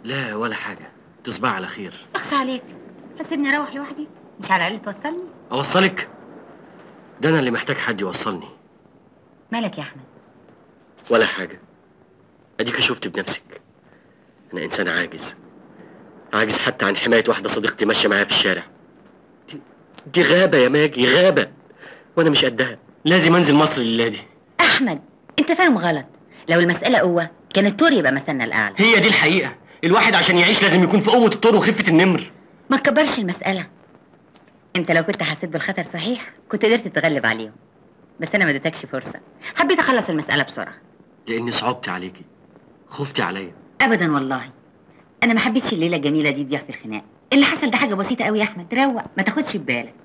لا ولا حاجه تصبح على خير اخصى عليك هتسيبني اروح لوحدي مش على الاقل توصلني اوصلك ده انا اللي محتاج حد يوصلني مالك يا احمد ولا حاجه اديك شفت بنفسك انا انسان عاجز عاجز حتى عن حمايه واحده صديقتي ماشيه معايا في الشارع دي, دي غابه يا ماجي غابه وانا مش قدها لازم انزل مصر الليله دي احمد انت فاهم غلط لو المساله قوه كان التور يبقى مثلنا الاعلى هي دي الحقيقه الواحد عشان يعيش لازم يكون في قوه الطور وخفه النمر ما تكبرش المساله انت لو كنت حسيت بالخطر صحيح كنت قدرت تتغلب عليهم بس انا ما اديتكش فرصه حبيت اخلص المساله بسرعه لاني صعبت عليكي خفتي عليا ابدا والله انا ما حبيتش الليله الجميله دي تضيع في الخناق اللي حصل ده حاجه بسيطه قوي يا احمد روق ما تاخدش في بالك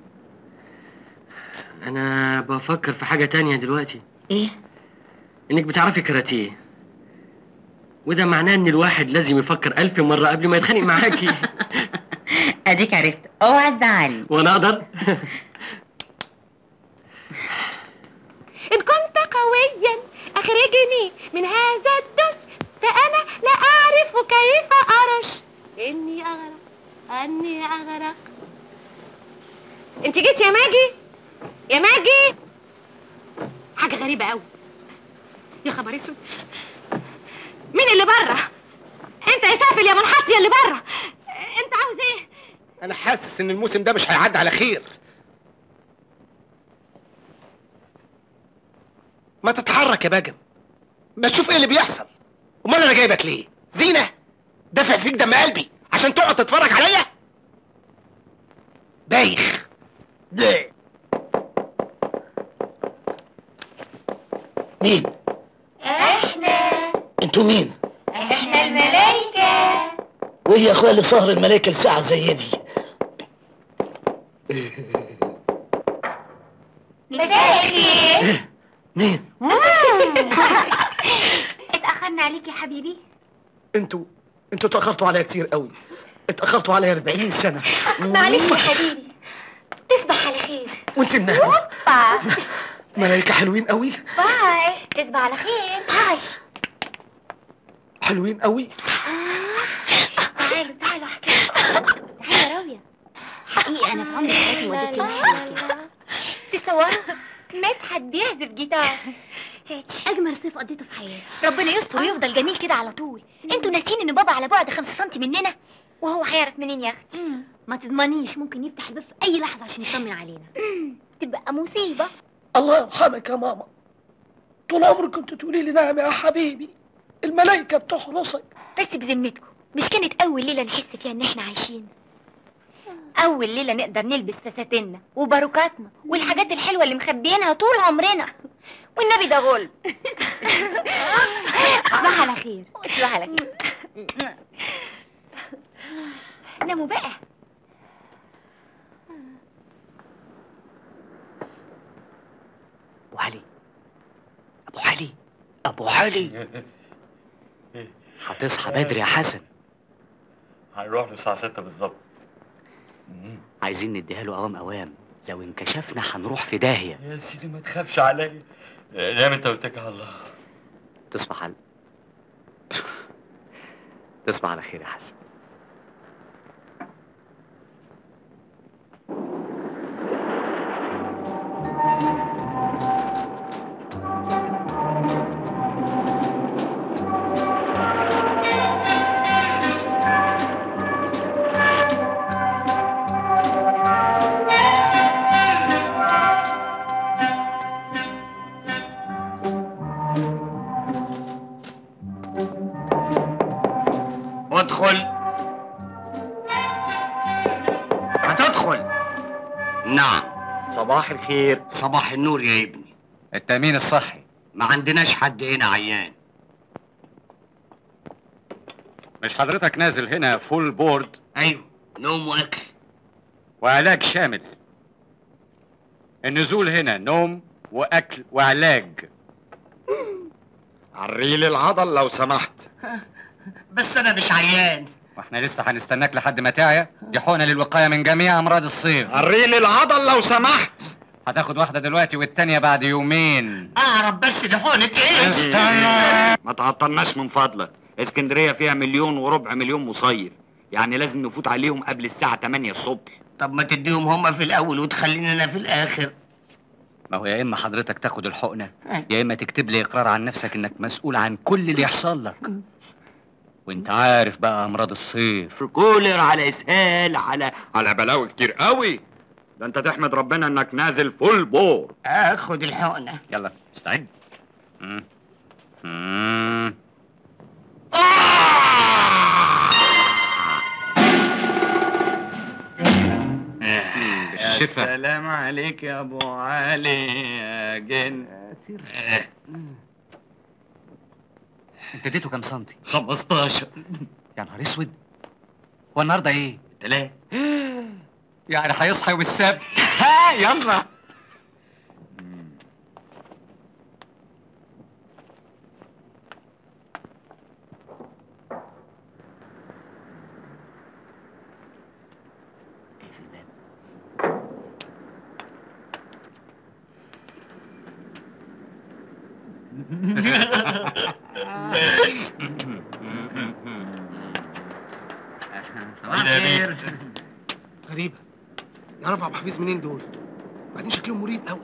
انا بفكر في حاجه تانية دلوقتي ايه انك بتعرفي كاراتيه وده معناه ان الواحد لازم يفكر الف مره قبل ما يتخانق معاكي اديك عرفت اوعى تزعلني وانا اقدر إن كنت قويا أخرجني من هذا الدس فأنا لا أعرف كيف أرش إني أغرق أني أغرق أنت جيت يا ماجي يا ماجي حاجة غريبة أوي يا خبر اسود مين اللي بره؟ أنت يا سافل يا منحط يا اللي بره أنت عاوز إيه؟ انا حاسس ان الموسم ده مش هيعدي على خير ما تتحرك يا باجم ما تشوف ايه اللي بيحصل امال انا جايبك ليه زينه دافع فيك دم قلبي عشان تقعد تتفرج عليا بايخ ده. مين احنا انتوا مين احنا الملايكة وايه يا اخويا اللي سهر الملايكه لساعه زي دي مساء الخير مين اتأخرنا عليك يا حبيبي انتوا انتوا اتاخرتوا عليا كتير قوي اتاخرتوا عليا 40 سنه معلش يا حبيبي تصبح على خير وانت منها باي ملايكه حلوين قوي باي تصبح على خير باي حلوين قوي تعالوا تعالوا احكي تعالوا يا راوية حقيقة أنا في عمري حياتي ما وديت يوم حلو كده تصوروا مدحت بيعزف جيتار هاتي أجمل صيف قضيته في حياتي ربنا يستر ويفضل جميل كده على طول انتوا ناسين ان بابا على بعد خمسة سنتي مننا وهو هيعرف منين يا اختي ما تضمنيش ممكن يفتح الباب في أي لحظة عشان يطمن علينا تبقى مصيبة الله يرحمك يا ماما طول عمرك كنت تقولي لي نعم يا حبيبي الملايكه بتحرسك بس بذمتكم مش كانت أول ليلة نحس فيها إن إحنا عايشين أول ليلة نقدر نلبس فساتيننا وباروكاتنا والحاجات الحلوة اللي مخبيينها طول عمرنا والنبي ده غل تصبح على خير تصبح على خير ناموا بقى ابو علي ابو علي ابو علي هتصحى بدري يا حسن هنروح له الساعة 6 بالظبط عايزين نديها له اوام اوام لو انكشفنا هنروح في داهيه يا سيدي ما تخافش عليا نام انت واتكل على الله تصبح على تصبح على خير يا حسن ادخل هتدخل نعم صباح الخير صباح النور يا ابني التأمين الصحي ما عندناش حد هنا عيان مش حضرتك نازل هنا فول بورد ايوه نوم واكل وعلاج شامل النزول هنا نوم واكل وعلاج عريل العضل لو سمحت بس انا مش عيان واحنا لسه هنستناك لحد ما تعيا دي حقنه للوقايه من جميع امراض الصيف عريل العضل لو سمحت هتاخد واحده دلوقتي والتانيه بعد يومين اعرف بس دي حقنة ايه استنى ما تعطلناش من فضلك اسكندريه فيها مليون وربع مليون مصيف يعني لازم نفوت عليهم قبل الساعه 8 الصبح طب ما تديهم هما في الاول وتخلينا انا في الاخر ما هو يا اما حضرتك تاخد الحقنه يا اما تكتب لي اقرار عن نفسك انك مسؤول عن كل اللي يحصل لك وانت عارف بقى امراض الصيف كولر على اسهال على على بلاوي كتير قوي ده انت تحمد ربنا انك نازل فول بور اخد الحقنه يلا استعد مم. مم. يا سلام عليك يا ابو علي يا جن انت اديته كام سنتي 15 يا نهار اسود هو النهارده ايه تلات يعني هيصحى يوم السبت ها يلا صباح الخير غريبة يعرف ابو حفيظ منين دول بعدين شكلهم مريب قوي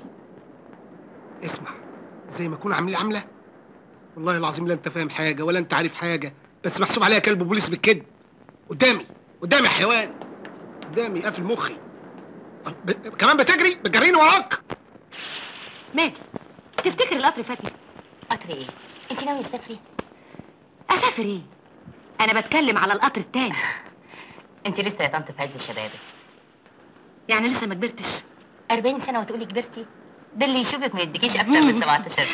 اسمع زي ما يكونوا عاملين عاملة والله العظيم لا انت فاهم حاجة ولا انت عارف حاجة بس محسوب عليها كلب بوليس بالكذب قدامي قدامي يا حيوان قدامي قافل مخي ب... كمان بتجري بتجريني وراك ماجي تفتكر القطر فاتني قطر ايه؟ انت ناوية تسافري؟ اسافر ايه انا بتكلم على القطر التاني انت لسه يا طنط في عز شبابك يعني لسه ما كبرتش 40 سنة وتقولي كبرتي؟ ده اللي يشوفك ما يديكيش اكتر من 17 سنة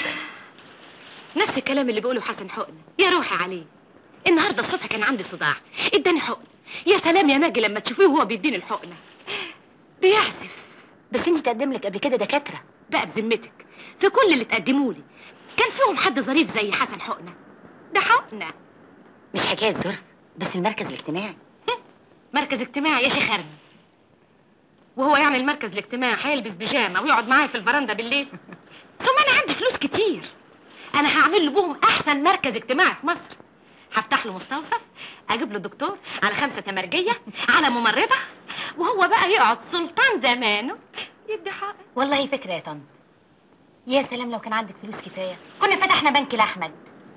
نفس الكلام اللي بيقوله حسن حقن يا روحي عليه النهارده الصبح كان عندي صداع اداني حقن يا سلام يا ماجي لما تشوفيه وهو بيديني الحقنه بيعزف بس انت تقدم لك قبل كده دكاتره بقى بذمتك في كل اللي تقدموا لي كان فيهم حد ظريف زي حسن حقنه ده حقنه مش حكايه ظرف بس المركز الاجتماعي مركز اجتماعي يا شيخ ارمي وهو يعني المركز الاجتماعي هيلبس بيجامه ويقعد معايا في الفرندا بالليل ثم انا عندي فلوس كتير انا هعمل له بهم احسن مركز اجتماعي في مصر هفتح له مستوصف اجيب له دكتور على خمسه تمرجيه على ممرضه وهو بقى يقعد سلطان زمانه يدي حق والله فكره يا طنط يا سلام لو كان عندك فلوس كفايه كنا فتحنا بنك لاحمد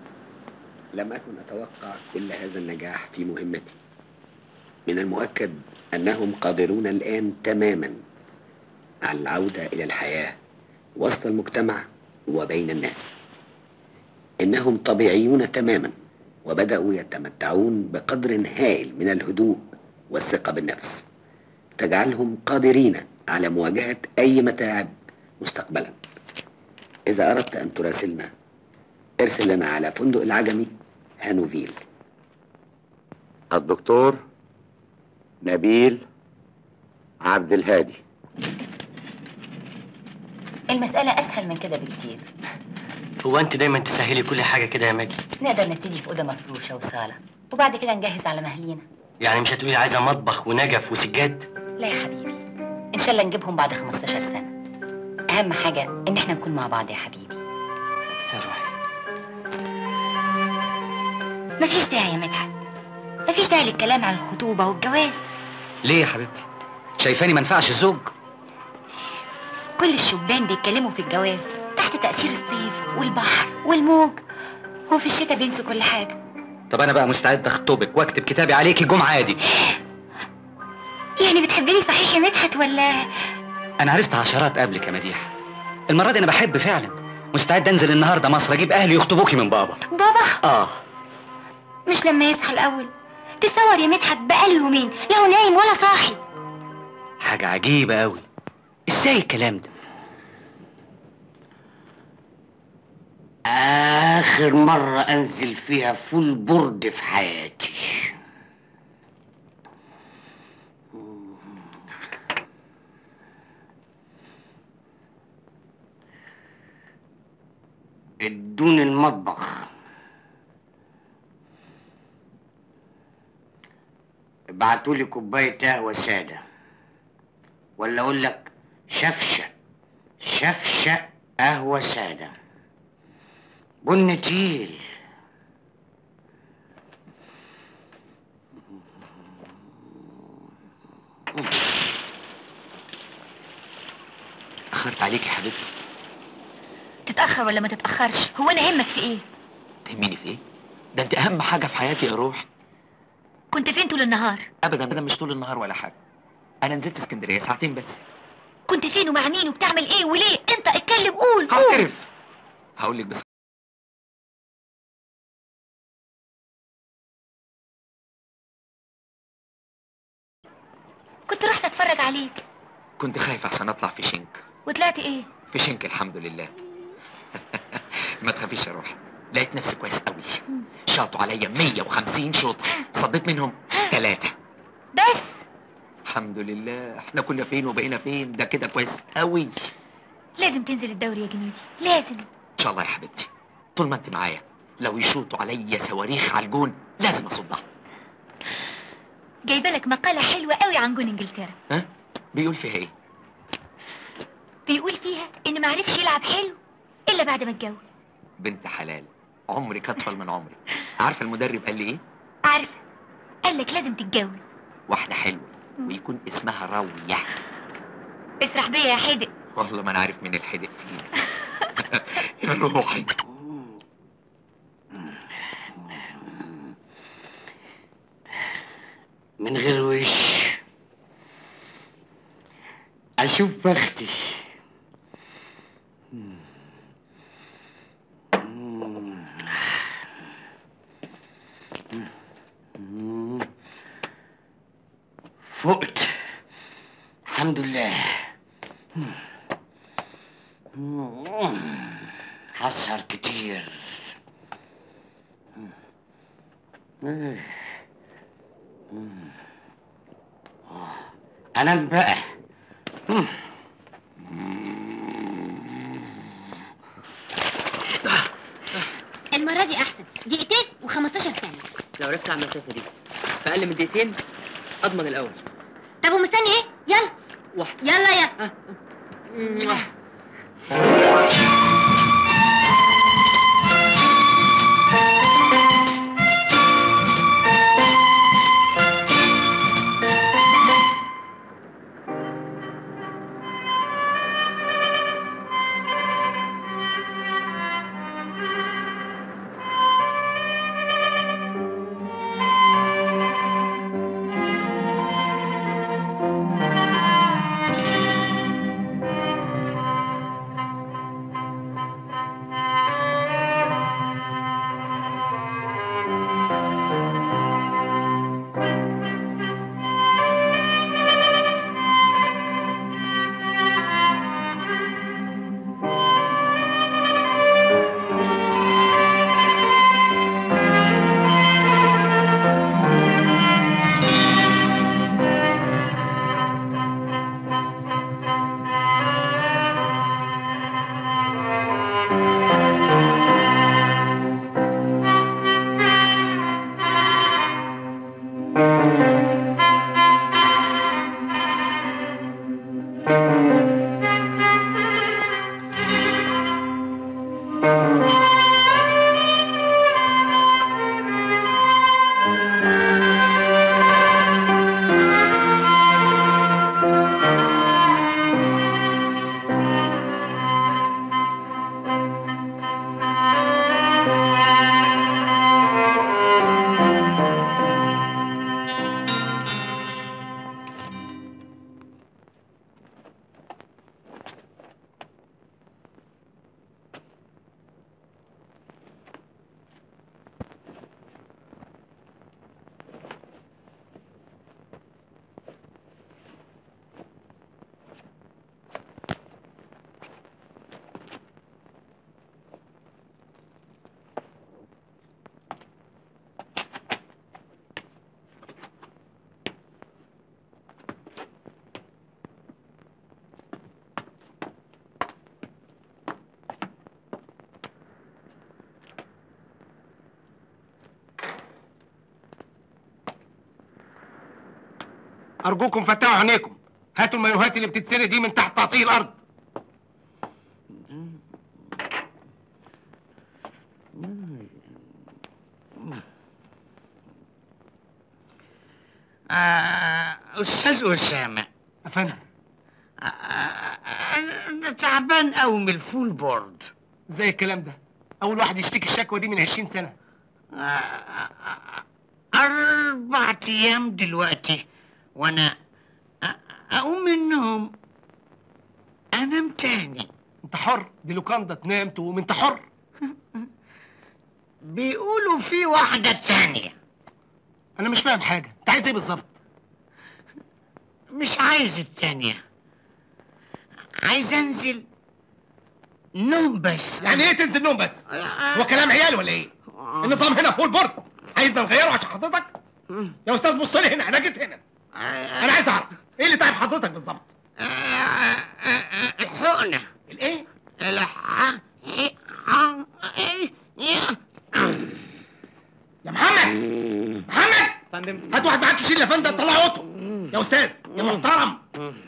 لم أكن أتوقع كل هذا النجاح في مهمتي من المؤكد أنهم قادرون الآن تماما على العودة إلى الحياة وسط المجتمع وبين الناس إنهم طبيعيون تماما وبدأوا يتمتعون بقدر هائل من الهدوء والثقة بالنفس تجعلهم قادرين على مواجهة أي متاعب مستقبلا إذا أردت أن تراسلنا ارسل لنا على فندق العجمي هانوفيل الدكتور نبيل عبد الهادي المساله اسهل من كده بكتير هو انت دايما تسهلي كل حاجه كده يا ماجي نقدر نبتدي في اوضه مفروشه وصاله وبعد كده نجهز على مهلينا يعني مش هتقولي عايزه مطبخ ونجف وسجاد لا يا حبيبي ان شاء الله نجيبهم بعد 15 سنه اهم حاجه ان احنا نكون مع بعض يا حبيبي يا روحي مفيش داعي يا مدحت مفيش داعي للكلام عن الخطوبه والجواز ليه يا حبيبتي شايفاني ما ينفعش الزوج كل الشبان بيتكلموا في الجواز تحت تاثير الصيف والبحر والموج هو في الشتاء بينسوا كل حاجه طب انا بقى مستعد اخطبك واكتب كتابي عليكي جمعه عادي يعني بتحبني صحيح يا مدحت ولا انا عرفت عشرات قبلك يا مديحه المره دي انا بحب فعلا مستعد انزل النهارده مصر اجيب اهلي يخطبوكي من بابا بابا اه مش لما يصحى الاول تصور يا مدحت بقاله يومين لا هو نايم ولا صاحي حاجه عجيبه قوي ازاي الكلام ده آخر مرة أنزل فيها فول برد في حياتي ادوني المطبخ ابعتولي كوباية قهوة سادة ولا أقول لك شفشة شفشة قهوة سادة بن تقيل اتأخرت عليك يا حبيبتي تتاخر ولا ما تتاخرش هو انا همك في ايه تهميني في ايه؟ ده انت اهم حاجة في حياتي يا روح كنت فين طول النهار ابدا ابدا مش طول النهار ولا حاجة انا نزلت اسكندرية ساعتين بس كنت فين ومع مين وبتعمل ايه وليه انت اتكلم قول قول هعترف هقول لك بس كنت رحت اتفرج عليك كنت خايف عشان اطلع في شنك وطلعت ايه في شنك الحمد لله ما تخافيش يا روح لقيت نفسي كويس قوي شاطوا عليا 150 شوطة صديت منهم ثلاثة بس الحمد لله احنا كنا فين وبقينا فين ده كده كويس قوي لازم تنزل الدوري يا جنيدي لازم ان شاء الله يا حبيبتي طول ما انت معايا لو يشوطوا عليا صواريخ على الجون لازم اصدها جايبه لك مقاله حلوه قوي عن جون انجلترا ها بيقول فيها ايه بيقول فيها ان معرفش يلعب حلو الا بعد ما اتجوز بنت حلال عمرك اطول من عمري عارفه المدرب قال لي ايه عارفه قال لك لازم تتجوز واحده حلوه ويكون اسمها راويه اسرح بيا يا حدق والله ما انا عارف مين الحدق فينا يا روحي من غير وش اشوف بختي فقت الحمد لله حسهر كتير انام بقى المرة دي أحسن دقيقتين و15 ثانية لو عرفت على المسافه دي في اقل من دقيقتين اضمن الاول طب ومستني إيه؟ يلا واحده يلا يلا ارجوكم فتحوا عينيكم هاتوا المايوهات اللي بتتسرق دي من تحت تعطيل الارض آه أستاذ أسامة أفندم انا تعبان قوي من الفول بورد زي الكلام ده اول واحد يشتكي الشكوى دي من 20 سنه اربع ايام دلوقتي وانا أ- اقوم من النوم انام تاني انت حر دي لوكاندا تنام تقوم انت حر بيقولوا في واحدة تانية انا مش فاهم حاجه انت عايز ايه بالظبط مش عايز التانية عايز انزل نوم بس يعني ايه تنزل نوم بس هو كلام عيال ولا ايه النظام هنا فول بورد عايزنا نغيره عشان حضرتك يا استاذ بص لي هنا انا جيت هنا انا عايز اعرف ايه اللي تعب حضرتك بالظبط الحقنة الايه الح... يا محمد محمد فندم هات واحد معاك يشيل يا فندم طلع اوضته يا استاذ يا محترم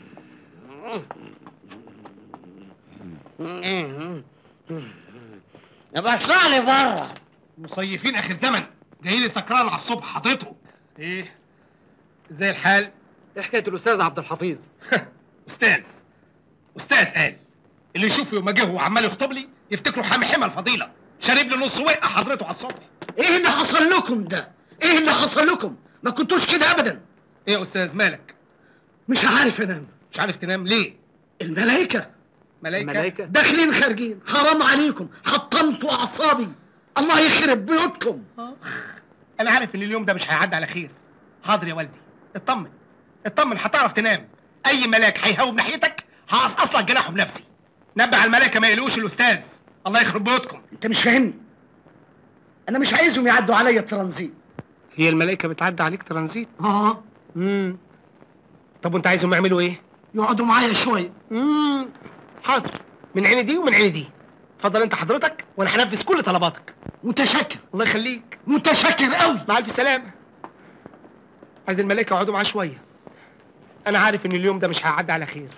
يبقى اطلع لي بره مصيفين اخر زمن جاي لي سكران على الصبح حضرته ايه ازاي الحال ايه حكايه الاستاذ عبد الحفيظ استاذ استاذ قال اللي يشوف يوم ما جه وعمال يخطب لي يفتكروا حامي حمى الفضيله شارب لي نص وقع حضرته على السطح ايه اللي حصل لكم ده ايه اللي حصل لكم ما كنتوش كده ابدا ايه يا استاذ مالك مش عارف انام مش عارف تنام ليه الملايكه ملايكه ملايكه داخلين خارجين حرام عليكم حطمتوا اعصابي الله يخرب بيوتكم انا عارف ان اليوم ده مش هيعدي على خير حاضر يا والدي اطمن اطمن هتعرف تنام اي ملاك هيهوب ناحيتك هقصقص لك جناحه بنفسي نبه على الملائكه ما يقلقوش الاستاذ الله يخرب بيوتكم انت مش فاهمني انا مش عايزهم يعدوا عليا الترانزيت هي الملائكه بتعدي عليك ترانزيت اه امم طب وانت عايزهم يعملوا ايه يقعدوا معايا شويه امم حاضر من عيني دي ومن عيني دي اتفضل انت حضرتك وانا هنفذ كل طلباتك متشكر الله يخليك متشكر قوي مع الف سلامه عايز الملائكه يقعدوا معاه شويه انا عارف ان اليوم ده مش هيعدي على خير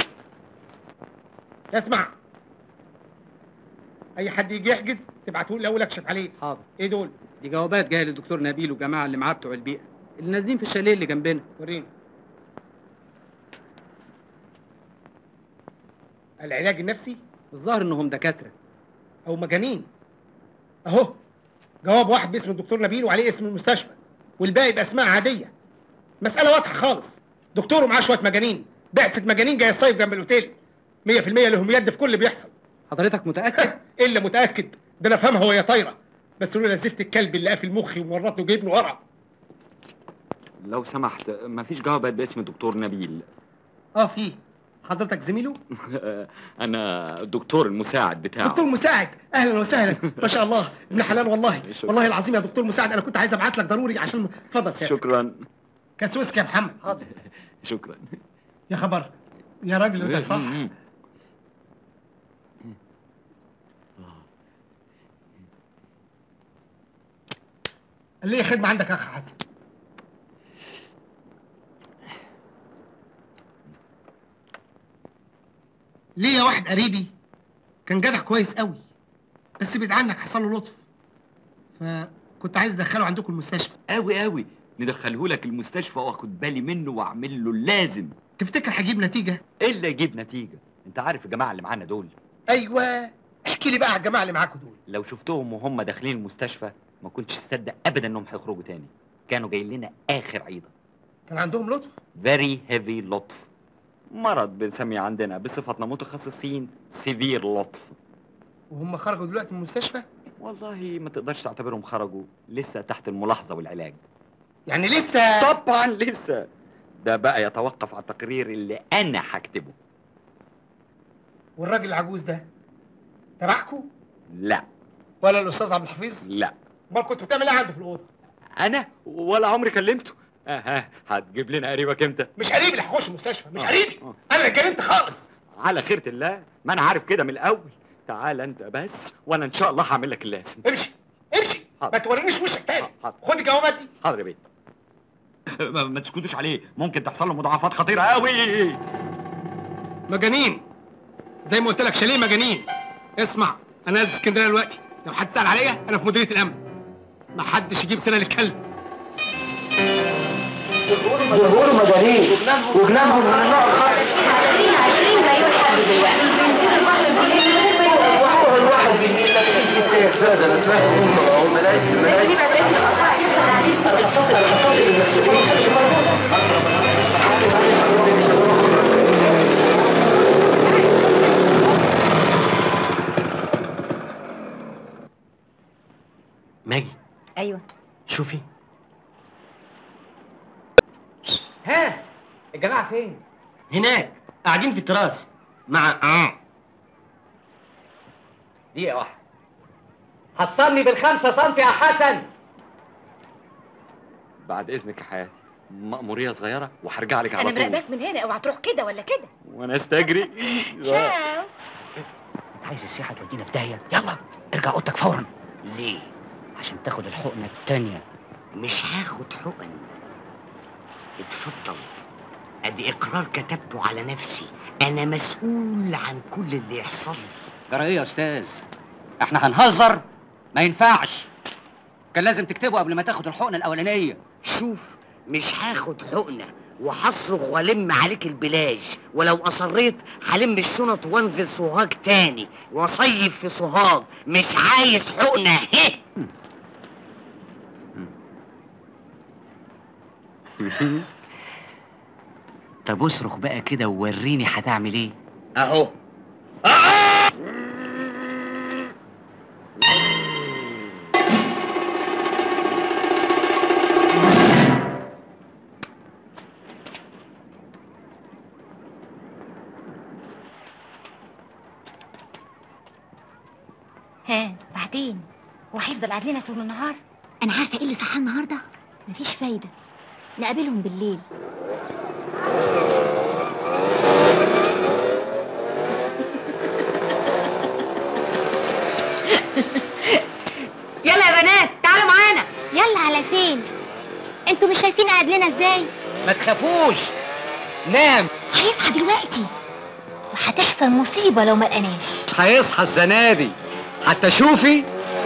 اسمع اي حد يجي يحجز تبعته لي الاول اكشف عليه حاضر ايه دول دي جوابات جايه للدكتور نبيل والجماعه اللي معاه بتوع البيئه اللي نازلين في الشاليه اللي جنبنا وريني العلاج النفسي الظاهر انهم دكاتره او مجانين اهو جواب واحد باسم الدكتور نبيل وعليه اسم المستشفى والباقي باسماء عاديه مساله واضحه خالص دكتور ومعاه شويه مجانين بعثه مجانين جايه الصيف جنب الاوتيل 100% لهم يد في كل اللي بيحصل حضرتك متاكد الا متاكد ده انا افهمها وهي طايره بس لولا زفت الكلب اللي قافل مخي ومورطني وجايبني ورا لو سمحت مفيش جوابات باسم الدكتور نبيل اه في حضرتك زميله انا الدكتور المساعد بتاعه دكتور مساعد اهلا وسهلا ما شاء الله ابن حلال والله والله العظيم يا دكتور مساعد انا كنت عايز ابعت لك ضروري عشان اتفضل سيادة شكرا كاس ويسكي يا محمد حاضر شكرا يا خبر يا راجل انت صح ليه خدمة عندك يا اخ حسن ليا واحد قريبي كان جدع كويس قوي بس بعيد عنك حصل له لطف فكنت عايز ادخله عندكم المستشفى قوي قوي ندخله لك المستشفى واخد بالي منه واعمل له اللازم تفتكر هجيب نتيجة؟ الا يجيب نتيجة انت عارف الجماعة اللي معانا دول ايوه احكي لي بقى على الجماعة اللي معاكم دول لو شفتهم وهم داخلين المستشفى ما كنتش تصدق ابدا انهم هيخرجوا تاني كانوا جايين لنا اخر عيدة كان عندهم لطف فيري هيفي لطف مرض بنسميه عندنا بصفتنا متخصصين سيفير لطف وهم خرجوا دلوقتي من المستشفى والله ما تقدرش تعتبرهم خرجوا لسه تحت الملاحظة والعلاج يعني لسه طبعا لسه ده بقى يتوقف على التقرير اللي انا هكتبه والراجل العجوز ده تبعكم لا ولا الاستاذ عبد الحفيظ لا امال كنت بتعمل ايه عنده في الاوضه انا ولا عمري كلمته اها هتجيب لنا قريبك امتى مش قريبي اللي هخش المستشفى مش آه. قريبي آه. انا اتجننت خالص على خيرة الله ما انا عارف كده من الاول تعال انت بس وانا ان شاء الله هعمل لك اللازم امشي امشي ما تورينيش وشك تاني خد الجوابات دي حاضر يا بيه ما, ما تسكتوش عليه ممكن تحصل له مضاعفات خطيره قوي مجانين زي ما قلت لك شاليه مجانين اسمع انا نازل اسكندريه دلوقتي لو حد سال عليا انا في مديريه الامن ما حدش يجيب سنه للكلب بيقولوا مجانين وجنانهم من النوع الخاص 20 20 جاي ستات لا ده انا سمعت هم اهو ما لقيتش ما لقيتش اختصاصي اختصاصي بالمسؤولين مش ماجي ايوه شوفي ها الجماعه فين هناك قاعدين في التراس مع اه دقيقه واحده حصلني بالخمسة سنتي يا حسن بعد اذنك يا حياتي مأمورية صغيرة وهرجع لك انا على طول مراقباك من هنا اوعى تروح كده ولا كده وانا استجري تشاو عايز السياحه تودينا في داهيه يلا ارجع اوضتك فورا ليه عشان تاخد الحقنه التانيه مش هاخد حقن اتفضل ادي اقرار كتبته على نفسي انا مسؤول عن كل اللي يحصل جرى ايه يا استاذ احنا هنهزر ما ينفعش كان لازم تكتبه قبل ما تاخد الحقنه الاولانيه شوف مش هاخد حقنه وهصرخ والم عليك البلاج ولو اصريت هلم الشنط وانزل سوهاج تاني واصيف في سوهاج مش عايز حقنه هه طب اصرخ بقى كده ووريني هتعمل ايه اهو ها بعدين هو هيفضل قاعد لنا طول النهار انا عارفه ايه اللي صحاه النهارده مفيش فايده نقابلهم بالليل يلا يا بنات تعالوا معانا يلا على فين انتوا مش شايفين قاعد لنا ازاي ما تخافوش نام هيصحى دلوقتي وهتحصل مصيبه لو ما لقناش هيصحى السنة دي حتى شوفي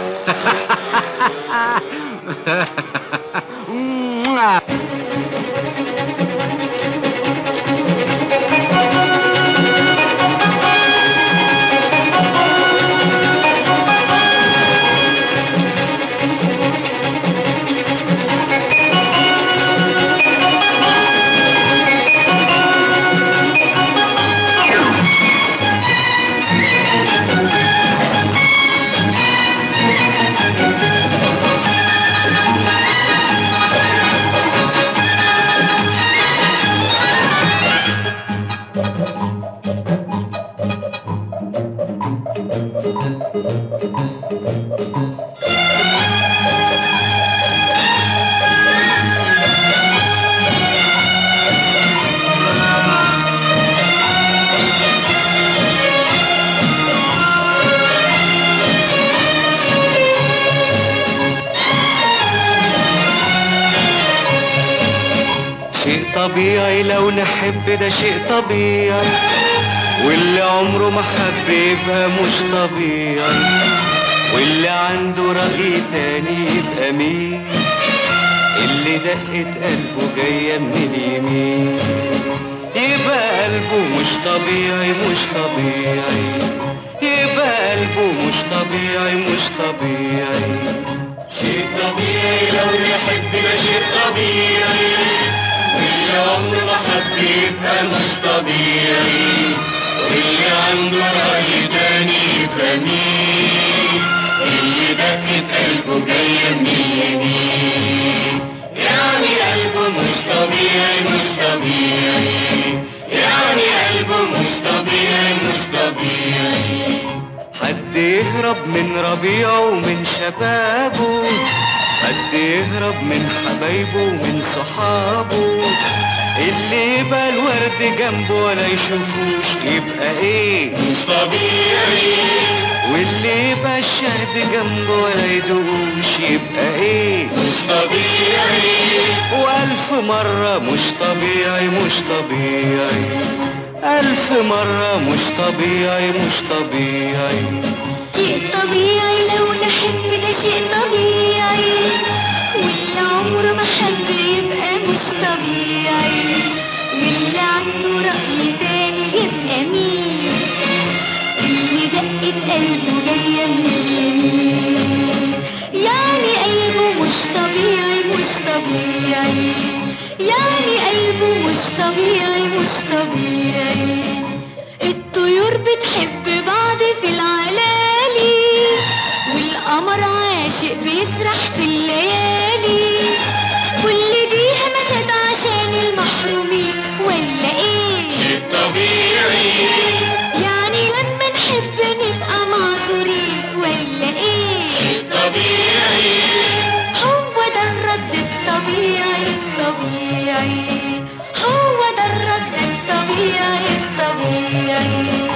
شيء طبيعي لو نحب ده شيء طبيعي واللي عمره ما حب يبقى مش طبيعي واللي عنده رأي تاني يبقى مين اللي دقة قلبه جاية من اليمين يبقى قلبه مش طبيعي مش طبيعي يبقى قلبه مش طبيعي مش طبيعي شيء طبيعي لو نحب ده شيء طبيعي واللي عمره ما حب يبقى مش طبيعي واللي عنده رأي تاني يبقى مين اللي دقة قلبه جاية من اليمين يعني قلبه مش طبيعي مش طبيعي يعني قلبه مش طبيعي مش طبيعي حد يهرب من ربيعه ومن شبابه حد يهرب من حبايبه ومن صحابه اللي يبقى الورد جنبه ولا يشوفوش يبقى ايه مش طبيعي واللي يبقى الشهد جنبه ولا يدوقوش يبقى ايه مش طبيعي والف مرة مش طبيعي مش طبيعي ألف مرة مش طبيعي مش طبيعي شيء طبيعي لو نحب ده شيء طبيعي واللي عمره ما حب يبقى مش طبيعي واللي عنده رأي تاني يبقى مين اللي دقة قلبه جاية من اليمين طبيعي يعني قلبه مش طبيعي مش طبيعي الطيور بتحب بعض في العلالي والقمر عاشق بيسرح في الليالي كل دي همسات عشان المحرومين ولا ايه شيء طبيعي يعني لما نحب نبقى معذورين ولا ايه شيء طبيعي هو ده الرد الطبيعي الطبيعي هو ده الرد الطبيعي الطبيعي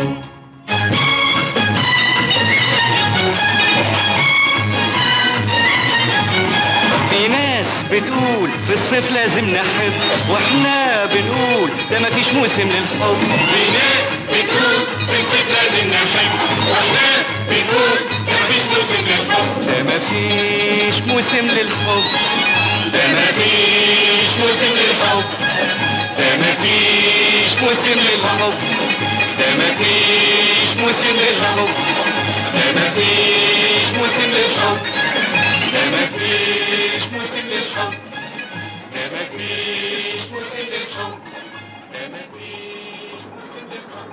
في ناس بتقول في الصيف لازم نحب واحنا بنقول ده مفيش موسم للحب في ناس بتقول في الصيف لازم نحب واحنا بنقول ده مفيش موسم للحب ده مفيش موسم للحب ده مفيش موسم للحب ده مفيش موسم للحب ده مفيش موسم للحب ده مفيش موسم للحب ده مفيش موسم للحب ده مفيش موسم للحب ده مفيش موسم للحب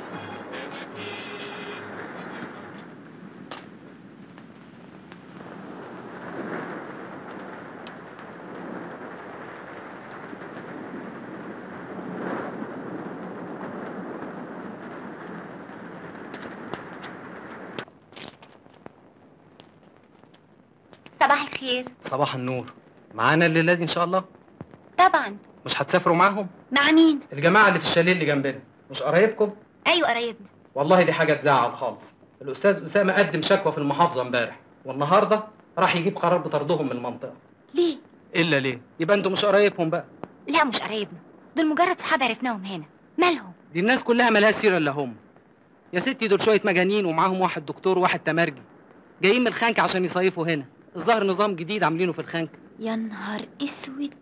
صباح الخير صباح النور معانا الليله دي ان شاء الله طبعا مش هتسافروا معاهم مع مين الجماعه اللي في الشاليه اللي جنبنا مش قرايبكم ايوه قرايبنا والله دي حاجه تزعل خالص الاستاذ اسامه قدم شكوى في المحافظه امبارح والنهارده راح يجيب قرار بطردهم من المنطقه ليه الا ليه يبقى انتوا مش قرايبهم بقى لا مش قرايبنا دول مجرد صحاب عرفناهم هنا مالهم دي الناس كلها ملهاش سيره الا هم يا ستي دول شويه مجانين ومعاهم واحد دكتور وواحد تمرجي جايين من الخنك عشان يصيفوا هنا الظاهر نظام جديد عاملينه في الخنك يا نهار اسود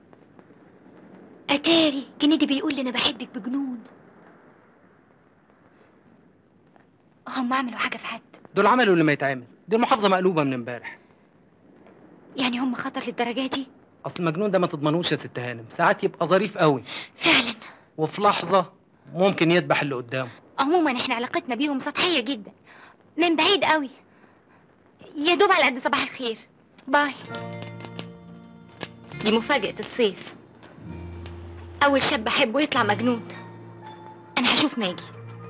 اتاري كنيدي بيقول لي انا بحبك بجنون هم عملوا حاجه في حد دول عملوا اللي ما يتعمل دي المحافظه مقلوبه من امبارح يعني هم خطر للدرجه دي اصل المجنون ده ما تضمنوش يا ست هانم ساعات يبقى ظريف قوي فعلا وفي لحظه ممكن يذبح اللي قدامه عموما احنا علاقتنا بيهم سطحيه جدا من بعيد قوي يا دوب على قد صباح الخير باي دي مفاجأة الصيف أول شاب أحبه يطلع مجنون أنا هشوف ماجي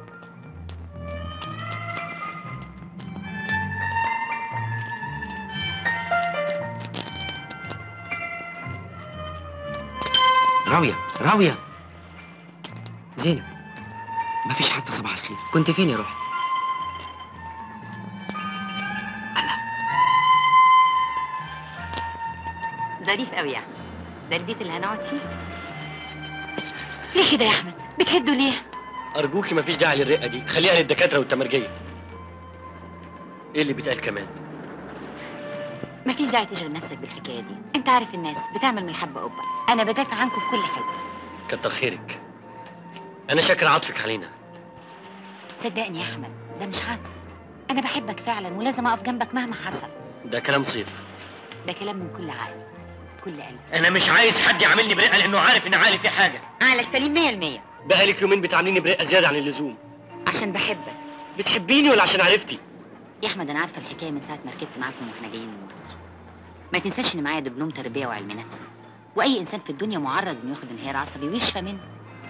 راوية راوية زينب مفيش حتى صباح الخير كنت فين يا روحي ظريف قوي يا احمد ده البيت اللي هنقعد فيه ليه كده يا أحمد بتهدوا ليه أرجوكي مفيش داعي للرقة دي خليها للدكاترة والتمرجية إيه اللي بيتقال كمان؟ مفيش داعي تشغل نفسك بالحكايه دي انت عارف الناس بتعمل من الحبه قبه انا بدافع عنكم في كل حاجه كتر خيرك أنا شاكر عطفك علينا صدقني يا احمد ده مش عاطف انا بحبك فعلا ولازم اقف جنبك مهما حصل ده كلام صيف ده كلام من كل عقل كل قلب أنا مش عايز حد يعاملني برقة لأنه عارف إن عقلي فيه حاجة عقلك سليم 100% بقالك يومين بتعامليني برقة زيادة عن اللزوم عشان بحبك بتحبيني ولا عشان عرفتي؟ يا احمد انا عارفه الحكايه من ساعه ما ركبت معاكم واحنا جايين من مصر ما تنساش ان معايا دبلوم تربيه وعلم نفس واي انسان في الدنيا معرض انه ياخد انهيار عصبي ويشفى منه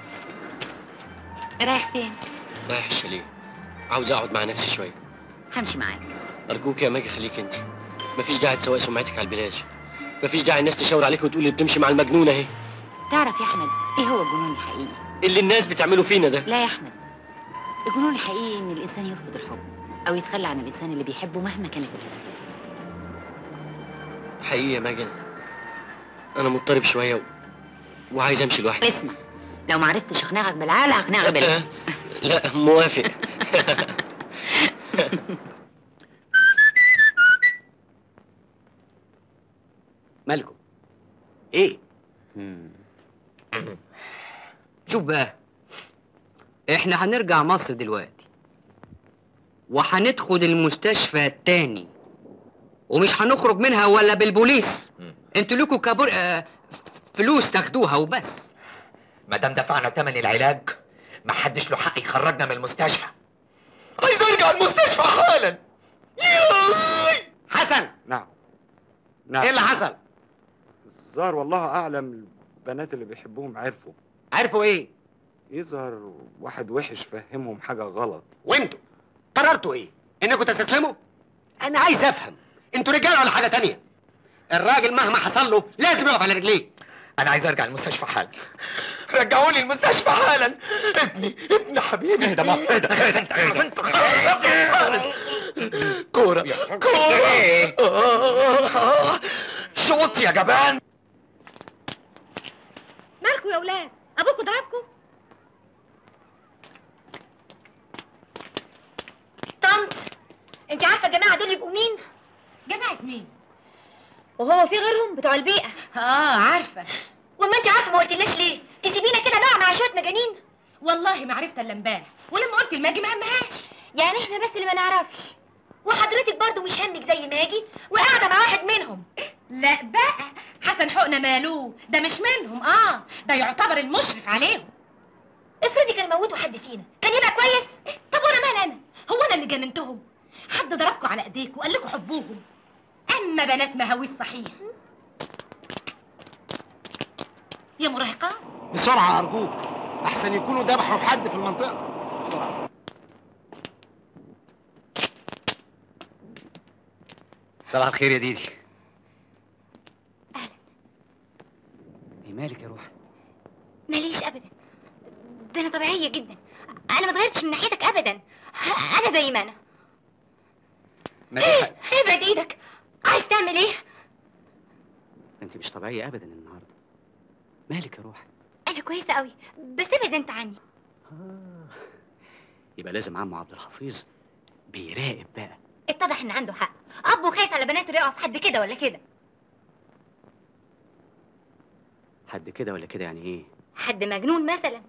رايح فين رايح الشاليه عاوز أقعد مع نفسي شوية همشي معاك أرجوك يا ماجي خليك أنت مفيش داعي تسوقي سمعتك على البلاج مفيش داعي الناس تشاور عليك وتقول لي بتمشي مع المجنونة أهي تعرف يا احمد ايه هو الجنون الحقيقي اللي الناس بتعمله فينا ده لا يا احمد الجنون الحقيقي ان الانسان يرفض الحب او يتخلى عن الانسان اللي بيحبه مهما كانت الاسباب حقيقي يا ماجي أنا مضطرب شوية و... وعايز أمشي لوحدي اسمع لو ما عرفتش اقنعك بالعقل هقنعك بالقلب لا موافق مالكم ايه شوف بقى احنا هنرجع مصر دلوقتي وهندخل المستشفى التاني ومش هنخرج منها ولا بالبوليس انتوا لكم كابور آه فلوس تاخدوها وبس ما دام دفعنا ثمن العلاج ما حدش له حق يخرجنا من المستشفى عايز ارجع المستشفى حالا حسن نعم نعم ايه اللي حصل؟ الظاهر والله اعلم البنات اللي بيحبوهم عرفوا عرفوا ايه؟ يظهر واحد وحش فهمهم حاجه غلط وانتوا قررتوا ايه؟ انكم تستسلموا؟ انا عايز افهم انتوا رجاله ولا حاجه تانية؟ الراجل مهما حصل له لازم يقف على رجليه انا عايز ارجع المستشفى حالا رجعوني المستشفى حالا ابني ابني حبيبي اهدى بقى اهدى انت انت خالص كورة كورة آه، شوط يا جبان مالكوا يا ولاد ابوكوا ضربكوا طنط انت عارفه الجماعه دول يبقوا مين جماعه مين وهو في غيرهم بتوع البيئه اه عارفه وما انت عارفه ما قلتليش ليه تسيبينا كده نقع مع شويه مجانين والله ما عرفت الا امبارح ولما قلت لماجي ما همهاش يعني احنا بس اللي ما نعرفش وحضرتك برضو مش همك زي ماجي وقاعده مع واحد منهم لا بقى حسن حقنه مالوه ده مش منهم اه ده يعتبر المشرف عليهم افرضي كان موتوا حد فينا كان يبقى كويس طب وانا مال انا هو انا اللي جننتهم حد ضربكوا على ايديكوا وقال لكم حبوهم اما بنات مهاويس صحيح يا مراهقات بسرعة أرجوك أحسن يكونوا ذبحوا حد في المنطقة بسرعة صباح الخير يا ديدي ايه مالك يا روح ماليش ابدا ده انا طبيعيه جدا انا ما اتغيرتش من ناحيتك ابدا انا زي ما انا مالك ابعد ايدك عايز تعمل ايه انت مش طبيعيه ابدا النهارده مالك يا روح انا كويسه قوي بس ابعد انت عني يبقى لازم عمو عبد الحفيظ بيراقب بقى اتضح ان عنده حق ابو خايف على بناته يقع في حد كده ولا كده حد كده ولا كده يعني ايه حد مجنون مثلا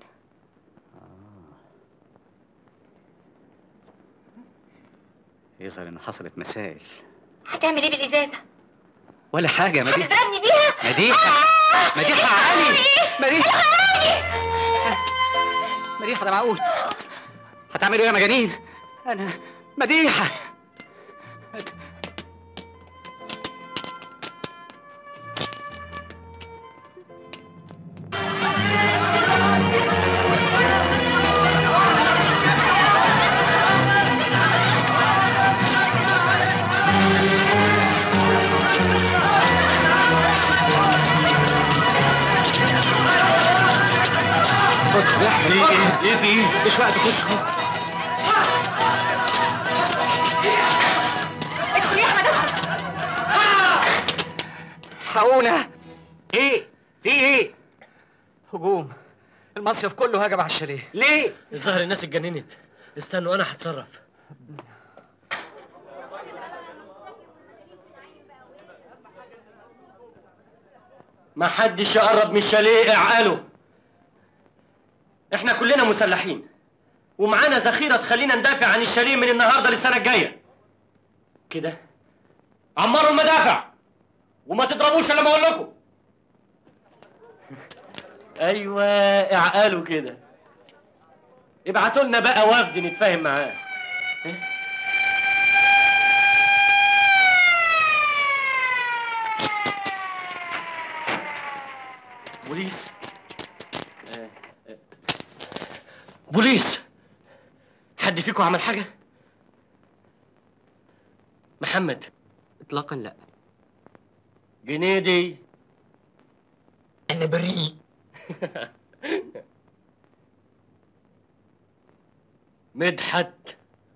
يظهر ان حصلت مسائل هتعمل ايه بالازازه ولا حاجه مديحه هتضربني بيها مديحه مديحه عالي مديحه مديحه ده معقول هتعملوا ايه يا مجانين انا مديحه خد يا احمد ايه ايه في ايه مش وقت تخش ادخل يا احمد ادخل حقونا ايه في ايه هجوم المصيف كله هجم على الشاليه ليه الظاهر الناس اتجننت استنوا انا هتصرف ما حدش يقرب من الشاليه اعقلوا احنا كلنا مسلحين ومعانا ذخيره تخلينا ندافع عن الشاليه من النهارده للسنه الجايه كده عمروا المدافع وما تضربوش الا ما اقول لكم ايوه اعقلوا كده ابعتوا لنا بقى وفد نتفاهم معاه إيه؟ بوليس آه، آه. بوليس حد فيكم عمل حاجة؟ محمد اطلاقا لا جنيدي انا بريء مدحت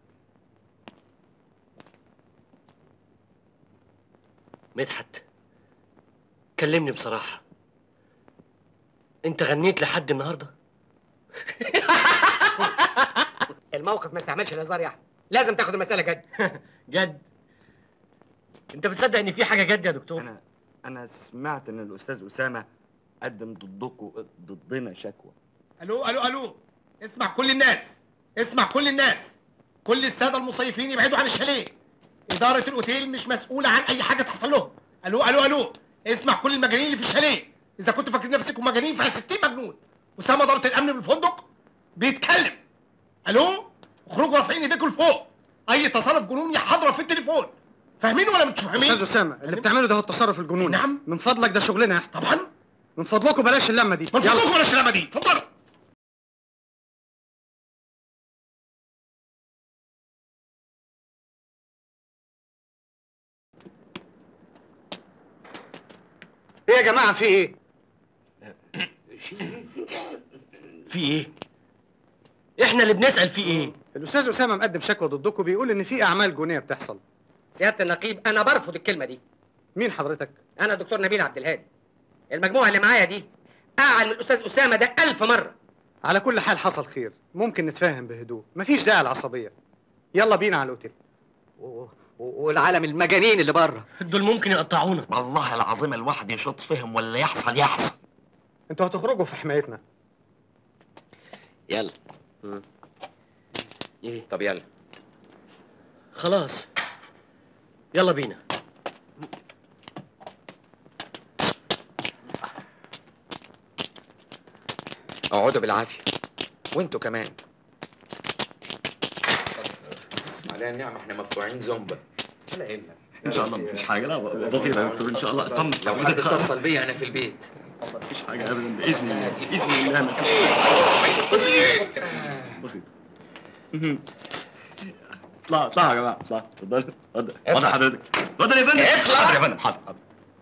مدحت كلمني بصراحة انت غنيت لحد النهارده الموقف ما استعملش الهزار يا احمد لازم تاخد المساله جد جد انت بتصدق ان في حاجه جد يا دكتور انا انا سمعت ان الاستاذ اسامه قدم ضدكم ضدنا شكوى الو الو الو اسمع كل الناس اسمع كل الناس كل الساده المصيفين يبعدوا عن الشاليه اداره الاوتيل مش مسؤوله عن اي حاجه تحصل لهم الو الو الو اسمع كل المجانين اللي في الشاليه اذا كنت فاكر نفسكم مجانين فانا 60 مجنون اسامه ضابط الامن بالفندق بيتكلم الو اخرجوا رافعين ايديكم لفوق اي تصرف جنوني حاضره في التليفون فاهمين ولا مش فاهمين استاذ اسامه اللي بتعمله ده هو التصرف الجنوني نعم من فضلك ده شغلنا احنا طبعا من فضلكم بلاش اللمه دي من فضلكم بلاش اللمه دي اتفضلوا ايه يا جماعه في ايه في ايه احنا اللي بنسال في ايه الاستاذ اسامه مقدم شكوى ضدكم بيقول ان في اعمال جنونيه بتحصل سياده النقيب انا برفض الكلمه دي مين حضرتك انا الدكتور نبيل عبد الهادي المجموعه اللي معايا دي اعلى من الاستاذ اسامه ده ألف مره على كل حال حصل خير ممكن نتفاهم بهدوء مفيش داعي العصبيه يلا بينا على الاوتيل والعالم المجانين اللي بره دول ممكن يقطعونا والله العظيم الواحد يشوط فيهم ولا يحصل يحصل انتوا هتخرجوا في حمايتنا يلا ايه طب يلا خلاص يلا بينا اقعدوا بالعافيه وانتوا كمان علينا النعمه احنا مدفوعين زومبا ولا الا ان شاء الله مفيش حاجه لا بسيطه يا دكتور ان شاء الله اطمن لو حد اتصل بيا انا في البيت مفيش حاجه ابدا باذن الله باذن الله مفيش حاجه بسيط بسيط اطلع اطلع يا جماعه اطلع اتفضل اتفضل اتفضل حضرتك اتفضل يا فندم اطلع. حاضر يا فندم حاضر حاضر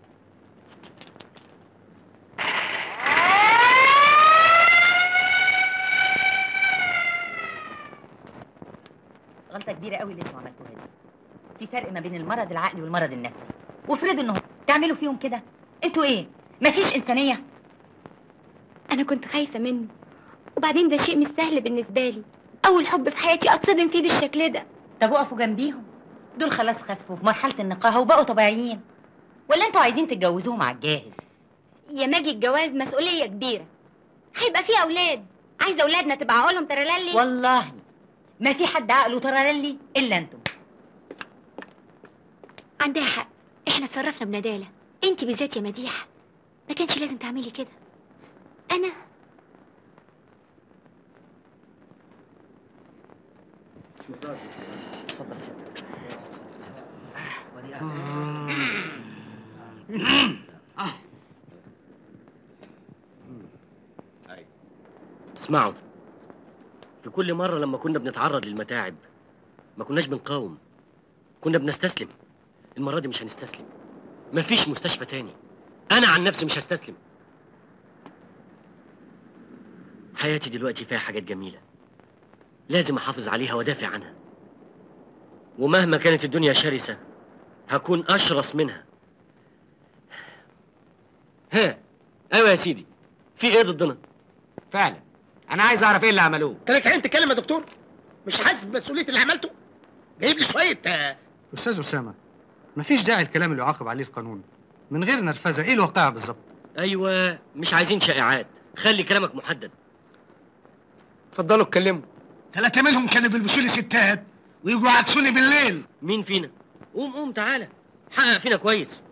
غلطه كبيره قوي اللي انتوا عملتوها دي في فرق ما بين المرض العقلي والمرض النفسي وافرضوا انهم تعملوا فيهم كده انتوا ايه مفيش انسانيه انا كنت خايفه منه وبعدين ده شيء مش سهل بالنسبه لي اول حب في حياتي اتصدم فيه بالشكل ده طب وقفوا جنبيهم دول خلاص خفوا في مرحله النقاهه وبقوا طبيعيين ولا انتوا عايزين تتجوزوهم على الجاهز يا ماجي الجواز مسؤوليه كبيره هيبقى فيه اولاد عايزه اولادنا تبقى عقولهم ترللي والله ما في حد عقله ترارلي الا انتم عندها حق احنا اتصرفنا بندالة انت بالذات يا مديحة ما كانش لازم تعملي كده انا اتفضل سيادتك ودي اسمعوا في كل مرة لما كنا بنتعرض للمتاعب ما كناش بنقاوم كنا بنستسلم المرة دي مش هنستسلم مفيش مستشفى تاني أنا عن نفسي مش هستسلم حياتي دلوقتي فيها حاجات جميلة لازم أحافظ عليها وأدافع عنها ومهما كانت الدنيا شرسة هكون أشرس منها ها أيوة يا سيدي في إيه ضدنا؟ فعلا انا عايز اعرف ايه اللي عملوه تلك عين تتكلم يا دكتور مش حاسس بمسؤوليه اللي عملته جايب لي شويه آه، استاذ اسامه مفيش داعي الكلام اللي يعاقب عليه القانون من غير نرفزه ايه الواقعه بالظبط ايوه مش عايزين شائعات خلي كلامك محدد اتفضلوا اتكلموا ثلاثة منهم كانوا بيلبسوا لي ستات ويجوا يعكسوني بالليل مين فينا؟ قوم قوم تعالى حقق فينا كويس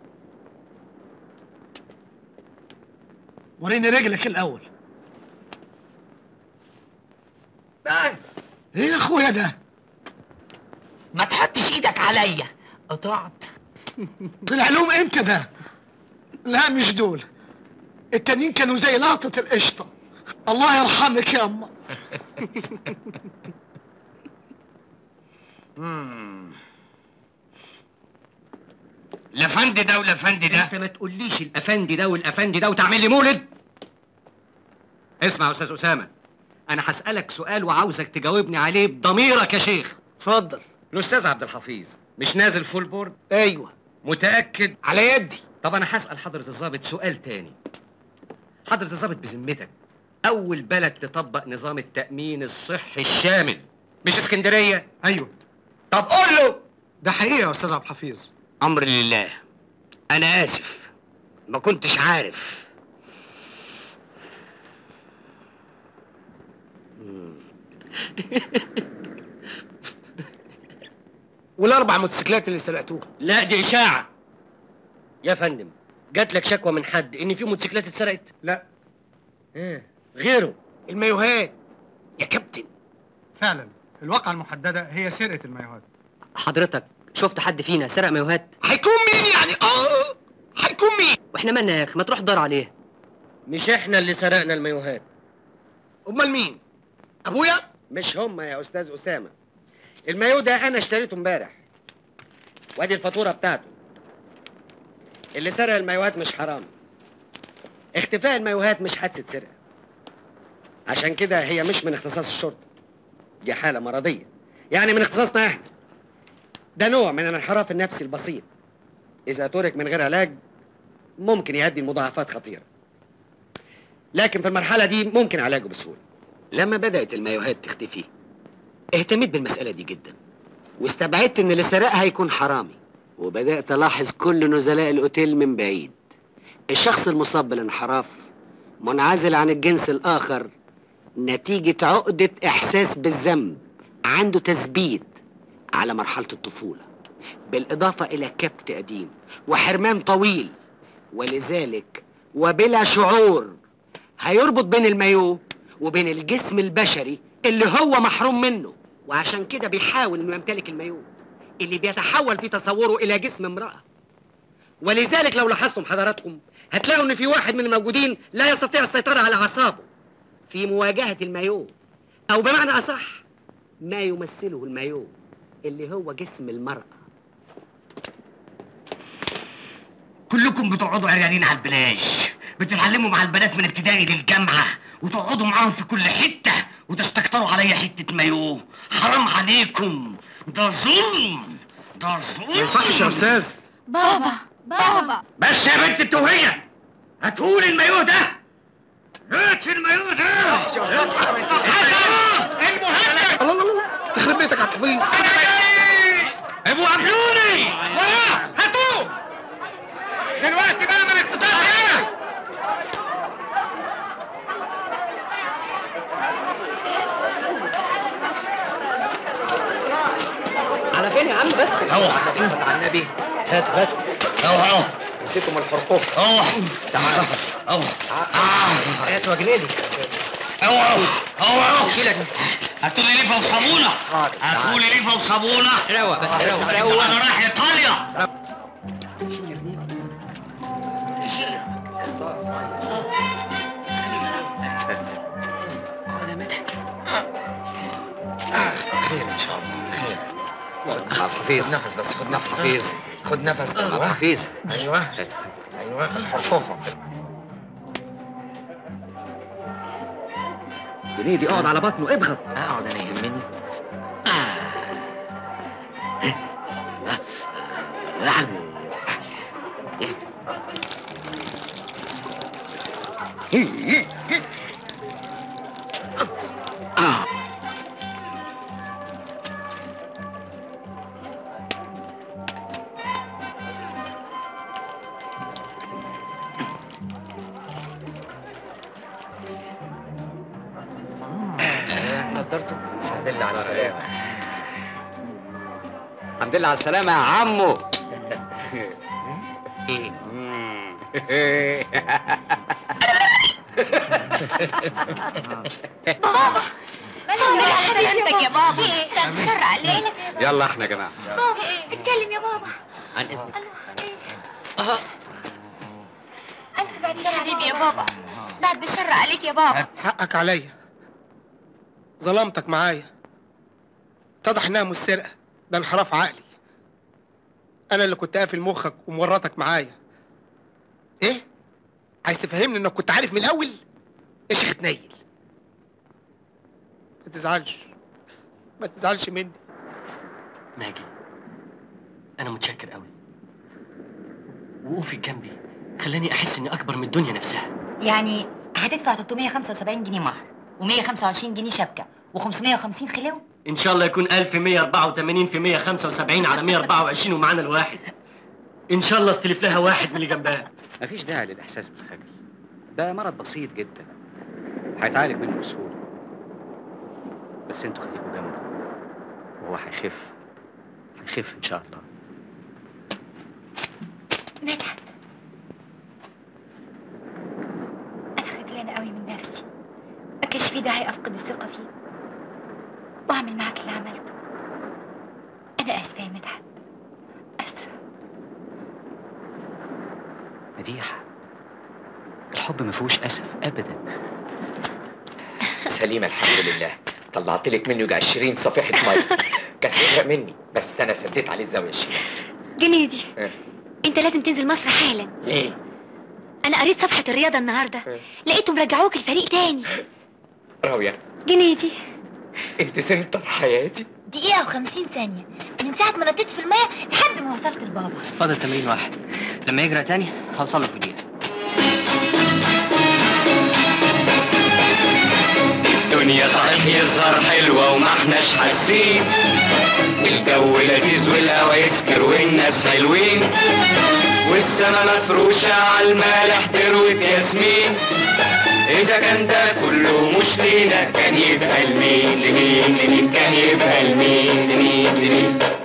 وريني رجلك الاول ايه يا اخويا ده ما تحطش ايدك عليا قطعت طلع لهم امتى ده لا مش دول التانيين كانوا زي لقطة القشطة الله يرحمك يا اما الافندي ده والافندي ده انت ما تقوليش الافندي ده والافندي ده وتعمل لي مولد اسمع يا استاذ اسامه انا هسالك سؤال وعاوزك تجاوبني عليه بضميرك يا شيخ اتفضل الاستاذ عبد الحفيظ مش نازل فول بورد ايوه متاكد على يدي طب انا هسال حضره الضابط سؤال تاني حضره الضابط بذمتك اول بلد تطبق نظام التامين الصحي الشامل مش اسكندريه ايوه طب قول له ده حقيقه يا استاذ عبد الحفيظ امر لله انا اسف ما كنتش عارف والاربع موتوسيكلات اللي سرقتوها لا دي اشاعه يا فندم جات لك شكوى من حد ان في موتوسيكلات اتسرقت لا ايه غيره المايوهات يا كابتن فعلا الواقعة المحددة هي سرقة المايوهات حضرتك شفت حد فينا سرق مايوهات هيكون مين يعني اه هيكون مين واحنا مالنا يا اخي ما تروح دار عليه مش احنا اللي سرقنا المايوهات امال مين ابويا مش هم يا استاذ اسامه المايو ده انا اشتريته امبارح وادي الفاتوره بتاعته اللي سرق المايوهات مش حرام اختفاء المايوهات مش حادثه سرقه عشان كده هي مش من اختصاص الشرطه دي حاله مرضيه يعني من اختصاصنا احنا ده نوع من الانحراف النفسي البسيط اذا ترك من غير علاج ممكن يؤدي لمضاعفات خطيره لكن في المرحله دي ممكن علاجه بسهوله لما بدأت المايوهات تختفي اهتميت بالمسألة دي جدا واستبعدت ان اللي سرقها يكون حرامي وبدأت ألاحظ كل نزلاء الأوتيل من بعيد الشخص المصاب بالانحراف منعزل عن الجنس الآخر نتيجة عقدة إحساس بالذنب عنده تثبيت على مرحلة الطفولة بالإضافة إلى كبت قديم وحرمان طويل ولذلك وبلا شعور هيربط بين المايوه وبين الجسم البشري اللي هو محروم منه وعشان كده بيحاول انه يمتلك المايوه اللي بيتحول في تصوره الى جسم امرأة ولذلك لو لاحظتم حضراتكم هتلاقوا ان في واحد من الموجودين لا يستطيع السيطرة على اعصابه في مواجهة المايوه او بمعنى اصح ما يمثله المايوه اللي هو جسم المرأة كلكم بتقعدوا عريانين على البلاش بتتعلموا مع البنات من ابتدائي للجامعة وتقعدوا معاهم في كل حتة وتستكتروا عليا حتة مايوه حرام عليكم ده ظلم ده ظلم ما يصحش يا أستاذ بابا بابا بس يا بنت التوهية هتقول المايوه ده هات المايوه ده يا أستاذ ما يصحش المهم الله الله الله يخرب بيتك يا حفيظ ابو عبيوني وراه هاتوه دلوقتي بقى من اختصاص هنا على فين يا عم بس اهو على النبي هاتوا هاتوا اهو اهو امسكوا من الحرقوف اهو تعال اهو هاتوا جنيني اهو اهو اهو اهو هاتوا لي ليفه وصابونه هاتوا لي ليفه وصابونه روق بس روق روق انا رايح ايطاليا خير ان شاء الله خير خد حفيظ نفس بس خد نفس حفيظ خد نفس عبد ايوه حفيظ ايوه ايوه حرفوفه جنيدي اقعد على بطنه اضغط اقعد انا يهمني نضرته الحمد لله على السلامه الحمد لله على السلامة يا عمو بابا مالك سلامتك يا بابا ده شر عليك يلا احنا يا جماعة بابا اتكلم يا بابا عن اذنك ألف بعد شر حبيبي يا بابا بعد بالشر عليك يا بابا حقك عليا ظلمتك معايا اتضح انها مش سرقه ده انحراف عقلي انا اللي كنت قافل مخك ومورطك معايا ايه عايز تفهمني انك كنت عارف من الاول يا شيخ تنيل ما تزعلش ما تزعلش مني ماجي انا متشكر قوي وقوفي جنبي خلاني احس اني اكبر من الدنيا نفسها يعني هتدفع 375 جنيه مهر و125 جنيه شبكة و550 خلو ان شاء الله يكون 1184 في 175 على 124 ومعانا الواحد ان شاء الله استلف لها واحد من اللي جنبها مفيش داعي للإحساس بالخجل ده مرض بسيط جدا هيتعالج منه بسهولة بس انتوا خليكوا جنبه وهو هيخف هيخف إن شاء الله مدحت في داعي افقد الثقه فيك واعمل معاك اللي عملته انا اسفه يا مدحت مديحة الحب ما فيهوش اسف ابدا سليمة الحمد لله طلعت لك منه يجي 20 صفيحة مية كان هيغرق مني بس أنا سديت عليه الزاوية الشمال جنيدي إيه؟ انت لازم تنزل مصر حالا ليه؟ انا قريت صفحة الرياضة النهاردة لقيتهم رجعوك الفريق تاني راوية جنيدي أنت سنتر حياتي دقيقه وخمسين ثانيه من ساعه ما نطيت في الميه لحد ما وصلت لبابا فاضل تمرين واحد لما يجرى تاني هوصل له في دقيقه الدنيا صحيح يظهر حلوة وما احناش حاسين الجو لذيذ والهوا يسكر والناس حلوين والسما مفروشة على المالح تروة ياسمين إذا كان ده كله مش لينا كان يبقى لمين لمين لمين كان يبقى لمين لمين لمين